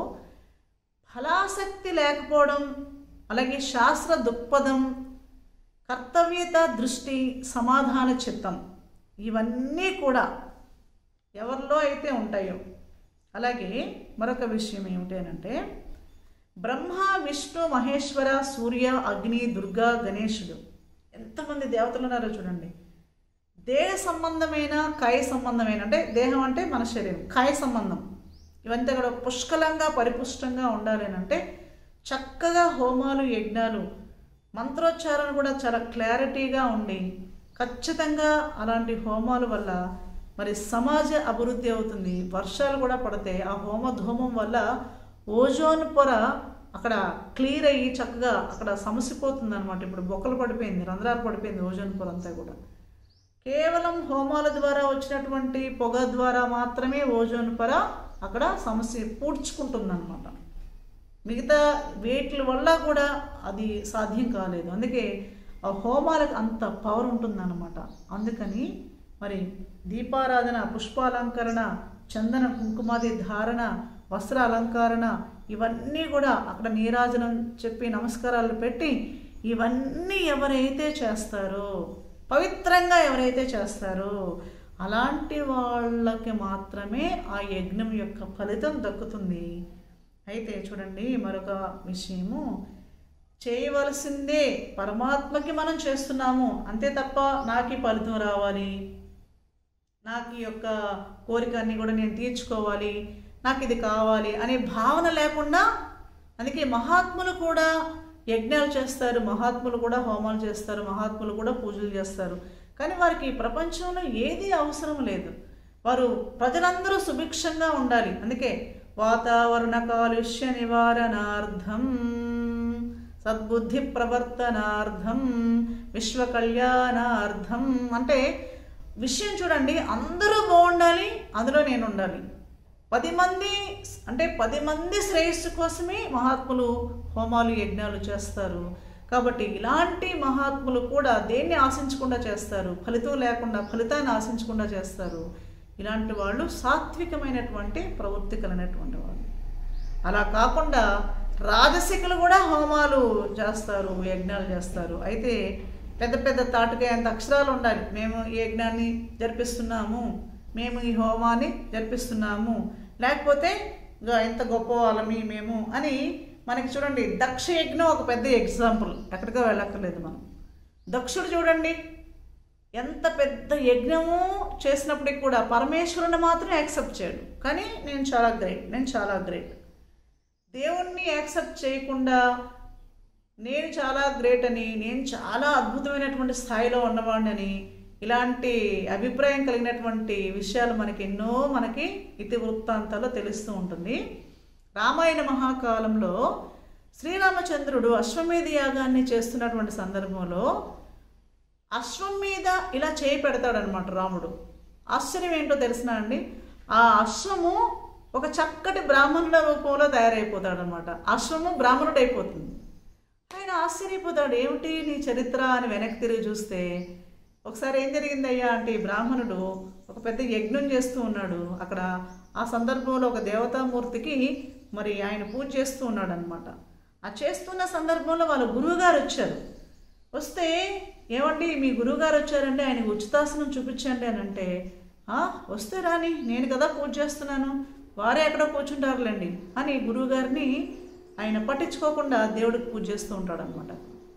A: ఫలాసక్తి లేకపోవడం అలాగే శాస్త్ర దృక్పథం కర్తవ్యత దృష్టి సమాధాన చిత్తం ఇవన్నీ కూడా ఎవరిలో అయితే ఉంటాయో అలాగే మరొక విషయం ఏమిటి అని అంటే బ్రహ్మ విష్ణు మహేశ్వర సూర్య అగ్ని దుర్గా గణేశుడు ఎంతమంది దేవతలు ఉన్నారో చూడండి దేహ సంబంధమైన కాయ సంబంధమైన అంటే దేహం అంటే మన శరీరం కాయ సంబంధం ఇవంతా కూడా పుష్కలంగా పరిపుష్టంగా ఉండాలి అని అంటే చక్కగా హోమాలు యజ్ఞాలు మంత్రోచ్చారణ కూడా చాలా క్లారిటీగా ఉండి ఖచ్చితంగా అలాంటి హోమాల వల్ల మరి సమాజ అభివృద్ధి అవుతుంది వర్షాలు కూడా పడతాయి ఆ హోమ ధూమం వల్ల ఓజోన్ పొర అక్కడ క్లియర్ అయ్యి చక్కగా అక్కడ సమసిపోతుంది అనమాట ఇప్పుడు బొక్కలు పడిపోయింది రంధ్రాలు పడిపోయింది ఓజోన్ పొర అంతా కూడా కేవలం హోమాల ద్వారా వచ్చినటువంటి పొగ ద్వారా మాత్రమే ఓజోన్ పొర అక్కడ సమస్య పూడ్చుకుంటుంది అనమాట మిగతా వేట్ల వల్ల కూడా అది సాధ్యం కాలేదు అందుకే ఆ హోమాలకు అంత పవర్ ఉంటుందన్నమాట అందుకని మరి దీపారాధన పుష్పాలంకరణ చందన కుంకుమాది ధారణ వస్త్ర అలంకరణ ఇవన్నీ కూడా అక్కడ నీరాజనం చెప్పి నమస్కారాలు పెట్టి ఇవన్నీ ఎవరైతే చేస్తారో పవిత్రంగా ఎవరైతే చేస్తారో అలాంటి వాళ్ళకి మాత్రమే ఆ యజ్ఞం యొక్క ఫలితం దక్కుతుంది అయితే చూడండి మరొక విషయము చేయవలసిందే పరమాత్మకి మనం చేస్తున్నాము అంతే తప్ప నాకు ఈ ఫలితం రావాలి నాకు ఈ యొక్క కోరికన్ని కూడా నేను తీర్చుకోవాలి నాకు ఇది కావాలి అనే భావన లేకుండా అందుకే మహాత్ములు కూడా యజ్ఞాలు చేస్తారు మహాత్ములు కూడా హోమాలు చేస్తారు మహాత్ములు కూడా పూజలు చేస్తారు కానీ వారికి ఈ ప్రపంచంలో ఏది అవసరం లేదు వారు ప్రజలందరూ సుభిక్షంగా ఉండాలి అందుకే వాతావరణ కాలుష్య నివారణార్థం సద్బుద్ధి ప్రవర్తనార్థం విశ్వ కళ్యాణార్థం అంటే విషయం చూడండి అందరూ బాగుండాలి అందులో నేను ఉండాలి పది మంది అంటే పది మంది శ్రేయస్సు కోసమే మహాత్ములు హోమాలు యజ్ఞాలు చేస్తారు కాబట్టి ఇలాంటి మహాత్ములు కూడా దేన్ని ఆశించకుండా చేస్తారు ఫలితం లేకుండా ఫలితాన్ని ఆశించకుండా చేస్తారు ఇలాంటి వాళ్ళు సాత్వికమైనటువంటి ప్రవృత్తి కలిగినటువంటి వాళ్ళు అలా కాకుండా రాజసికులు కూడా హోమాలు చేస్తారు యజ్ఞాలు చేస్తారు అయితే పెద్ద పెద్ద తాటుకాయ అంత అక్షరాలు ఉండాలి మేము ఈ యజ్ఞాన్ని జరిపిస్తున్నాము మేము ఈ హోమాన్ని జరిపిస్తున్నాము లేకపోతే ఇగో ఎంత గొప్ప వాళ్ళమి మేము అని మనకి చూడండి దక్ష యజ్ఞం ఒక పెద్ద ఎగ్జాంపుల్ ఎక్కడికో వెళ్ళక్కర్లేదు మనం దక్షుడు చూడండి ఎంత పెద్ద యజ్ఞము చేసినప్పటికి కూడా పరమేశ్వరుని మాత్రం యాక్సెప్ట్ చేయడు కానీ నేను చాలా గ్రేట్ నేను చాలా గ్రేట్ దేవుణ్ణి యాక్సెప్ట్ చేయకుండా నేను చాలా గ్రేట్ అని నేను చాలా అద్భుతమైనటువంటి స్థాయిలో ఉన్నవాడిని ఇలాంటి అభిప్రాయం కలిగినటువంటి విషయాలు మనకి ఎన్నో మనకి ఇతివృత్తాంతాల్లో తెలుస్తూ ఉంటుంది రామాయణ మహాకాలంలో శ్రీరామచంద్రుడు అశ్వమేధ యాగాన్ని చేస్తున్నటువంటి సందర్భంలో అశ్వం మీద ఇలా చేయి పెడతాడనమాట రాముడు ఆశ్చర్యం ఏంటో తెలిసిన అండి ఆ అశ్వము ఒక చక్కటి బ్రాహ్మణుల రూపంలో తయారైపోతాడనమాట అశ్వము బ్రాహ్మణుడు అయిపోతుంది ఆయన ఆశ్చర్యపోతాడు ఏమిటి నీ చరిత్ర అని వెనక్కి తిరిగి చూస్తే ఒకసారి ఏం జరిగిందయ్యా అంటే ఈ బ్రాహ్మణుడు ఒక పెద్ద యజ్ఞం చేస్తూ ఉన్నాడు అక్కడ ఆ సందర్భంలో ఒక దేవతామూర్తికి మరి ఆయన పూజ చేస్తూ ఉన్నాడు అనమాట ఆ చేస్తున్న సందర్భంలో వాళ్ళ గురువుగారు వచ్చారు వస్తే ఏమండి మీ గురువుగారు వచ్చారంటే ఆయనకు ఉచితాసనం చూపించండి అని అంటే "ఆ, వస్తే రాని నేను కదా పూజ చేస్తున్నాను వారే ఎక్కడో కూర్చుంటారులేండి అని గురువుగారిని ఆయన పట్టించుకోకుండా దేవుడికి పూజ చేస్తూ ఉంటాడు అనమాట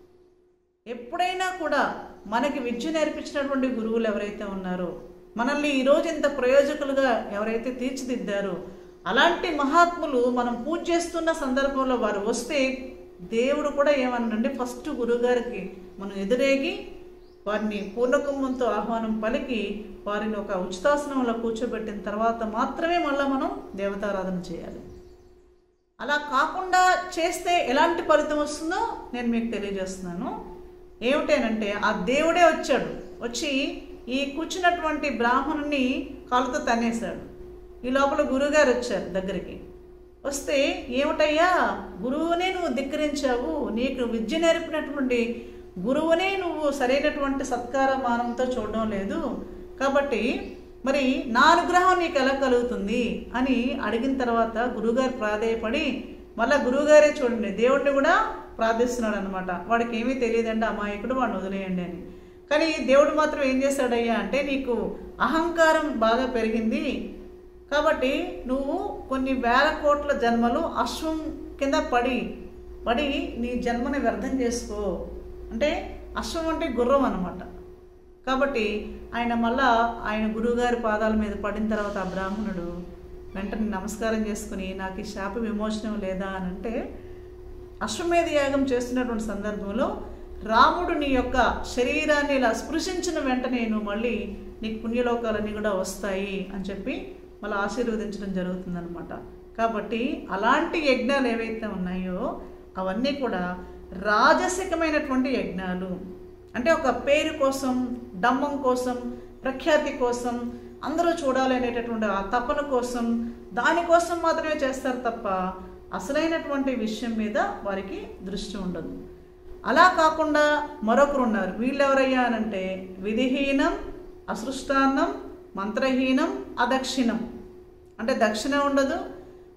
A: ఎప్పుడైనా కూడా మనకి విద్య నేర్పించినటువంటి గురువులు ఎవరైతే ఉన్నారో మనల్ని ఈరోజు ఇంత ప్రయోజకులుగా ఎవరైతే తీర్చిదిద్దారో అలాంటి మహాత్ములు మనం పూజ చేస్తున్న సందర్భంలో వారు వస్తే దేవుడు కూడా ఏమన్నండి ఫస్ట్ గురువుగారికి మనం ఎదురేగి వారిని పూర్ణకుంభంతో ఆహ్వానం పలికి వారిని ఒక ఉచితాసనంలో కూర్చోబెట్టిన తర్వాత మాత్రమే మళ్ళీ మనం దేవతారాధన చేయాలి అలా కాకుండా చేస్తే ఎలాంటి ఫలితం వస్తుందో నేను మీకు తెలియజేస్తున్నాను ఏమిటేనంటే ఆ దేవుడే వచ్చాడు వచ్చి ఈ కూర్చున్నటువంటి బ్రాహ్మణుని కాలుతో తన్నేశాడు ఈ లోపల గురువుగారు వచ్చారు దగ్గరికి వస్తే ఏమిటయ్యా గురువునే నువ్వు ధిక్కరించావు నీకు విద్య నేర్పినటువంటి గురువునే నువ్వు సరైనటువంటి సత్కార మానంతో చూడడం లేదు కాబట్టి మరి నా అనుగ్రహం నీకు ఎలా కలుగుతుంది అని అడిగిన తర్వాత గురువుగారు ప్రాధేయపడి మళ్ళా గురువుగారే చూడండి దేవుడిని కూడా ప్రార్థిస్తున్నాడు అనమాట వాడికి ఏమీ తెలియదండి అమాయకుడు వాడిని వదిలేయండి అని కానీ దేవుడు మాత్రం ఏం చేశాడయ్యా అంటే నీకు అహంకారం బాగా పెరిగింది కాబట్టి నువ్వు కొన్ని వేల కోట్ల జన్మలు అశ్వం కింద పడి పడి నీ జన్మని వ్యర్థం చేసుకో అంటే అశ్వం అంటే గుర్రం అనమాట కాబట్టి ఆయన మళ్ళా ఆయన గురువుగారి పాదాల మీద పడిన తర్వాత ఆ బ్రాహ్మణుడు వెంటనే నమస్కారం చేసుకుని నాకు ఈ శాప విమోచనం లేదా అని అంటే అశ్వమేధ యాగం చేస్తున్నటువంటి సందర్భంలో రాముడు నీ యొక్క శరీరాన్ని ఇలా స్పృశించిన వెంటనే నువ్వు మళ్ళీ నీకు పుణ్యలోకాలన్నీ కూడా వస్తాయి అని చెప్పి మళ్ళీ ఆశీర్వదించడం జరుగుతుందనమాట కాబట్టి అలాంటి యజ్ఞాలు ఏవైతే ఉన్నాయో అవన్నీ కూడా రాజసికమైనటువంటి యజ్ఞాలు అంటే ఒక పేరు కోసం డమ్మం కోసం ప్రఖ్యాతి కోసం అందరూ చూడాలి అనేటటువంటి ఆ తపన కోసం దానికోసం మాత్రమే చేస్తారు తప్ప అసలైనటువంటి విషయం మీద వారికి దృష్టి ఉండదు అలా కాకుండా మరొకరు ఉన్నారు వీళ్ళెవరయ్యా అనంటే విధిహీనం అసృష్టాన్నం మంత్రహీనం అదక్షిణం అంటే దక్షిణ ఉండదు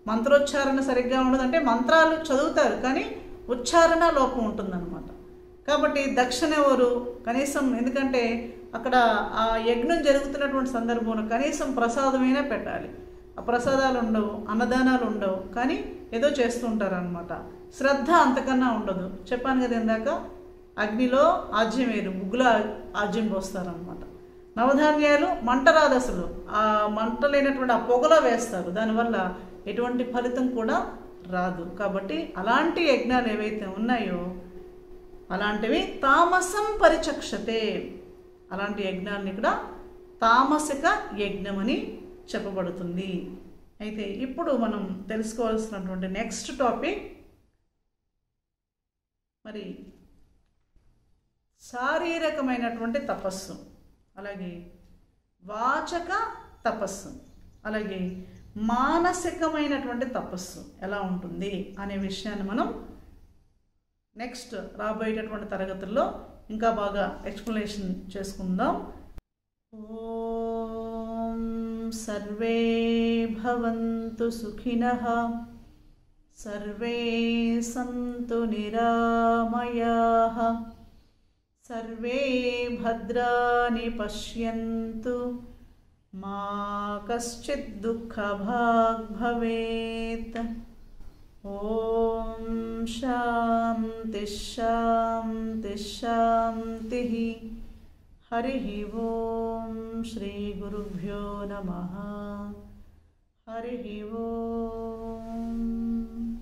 A: మంత్రోచ్చారణ సరిగ్గా ఉండదు అంటే మంత్రాలు చదువుతారు కానీ ఉచ్చారణ లోపం ఉంటుందన్నమాట కాబట్టి దక్షిణ ఎవరు కనీసం ఎందుకంటే అక్కడ ఆ యజ్ఞం జరుగుతున్నటువంటి సందర్భంలో కనీసం ప్రసాదమైనా పెట్టాలి ఆ ప్రసాదాలు ఉండవు అన్నదానాలు ఉండవు కానీ ఏదో చేస్తూ ఉంటారు అనమాట శ్రద్ధ అంతకన్నా ఉండదు చెప్పాను కదా ఇందాక అగ్నిలో ఆజ్యం వేరు ముగ్గులో ఆజ్యం పోస్తారనమాట నవధాన్యాలు మంట రాదు అసలు ఆ మంట లేనటువంటి ఆ పొగలో వేస్తారు దానివల్ల ఎటువంటి ఫలితం కూడా రాదు కాబట్టి అలాంటి యజ్ఞాలు ఏవైతే ఉన్నాయో అలాంటివి తామసం పరిచక్షతే అలాంటి యజ్ఞాన్ని ఇక్కడ తామసిక యజ్ఞమని చెప్పబడుతుంది అయితే ఇప్పుడు మనం తెలుసుకోవాల్సినటువంటి నెక్స్ట్ టాపిక్ మరి శారీరకమైనటువంటి తపస్సు అలాగే వాచక తపస్సు అలాగే మానసికమైనటువంటి తపస్సు ఎలా ఉంటుంది అనే విషయాన్ని మనం నెక్స్ట్ రాబోయేటటువంటి తరగతుల్లో ఇంకా బాగా ఎక్స్ప్లెనేషన్ చేసుకుందాం ఓం సర్వే భవంతు సుఖినః సర్వే సంతు నిరామయాః సర్వే భద్రాని పశ్యంతు మా కశ్చిత్ దుఃఖభాగ్ భవేత్ ఓం శాంతి శాంతి శాంతి హరి ఓం శ్రీ గురుభ్యో నమ హరి ఓం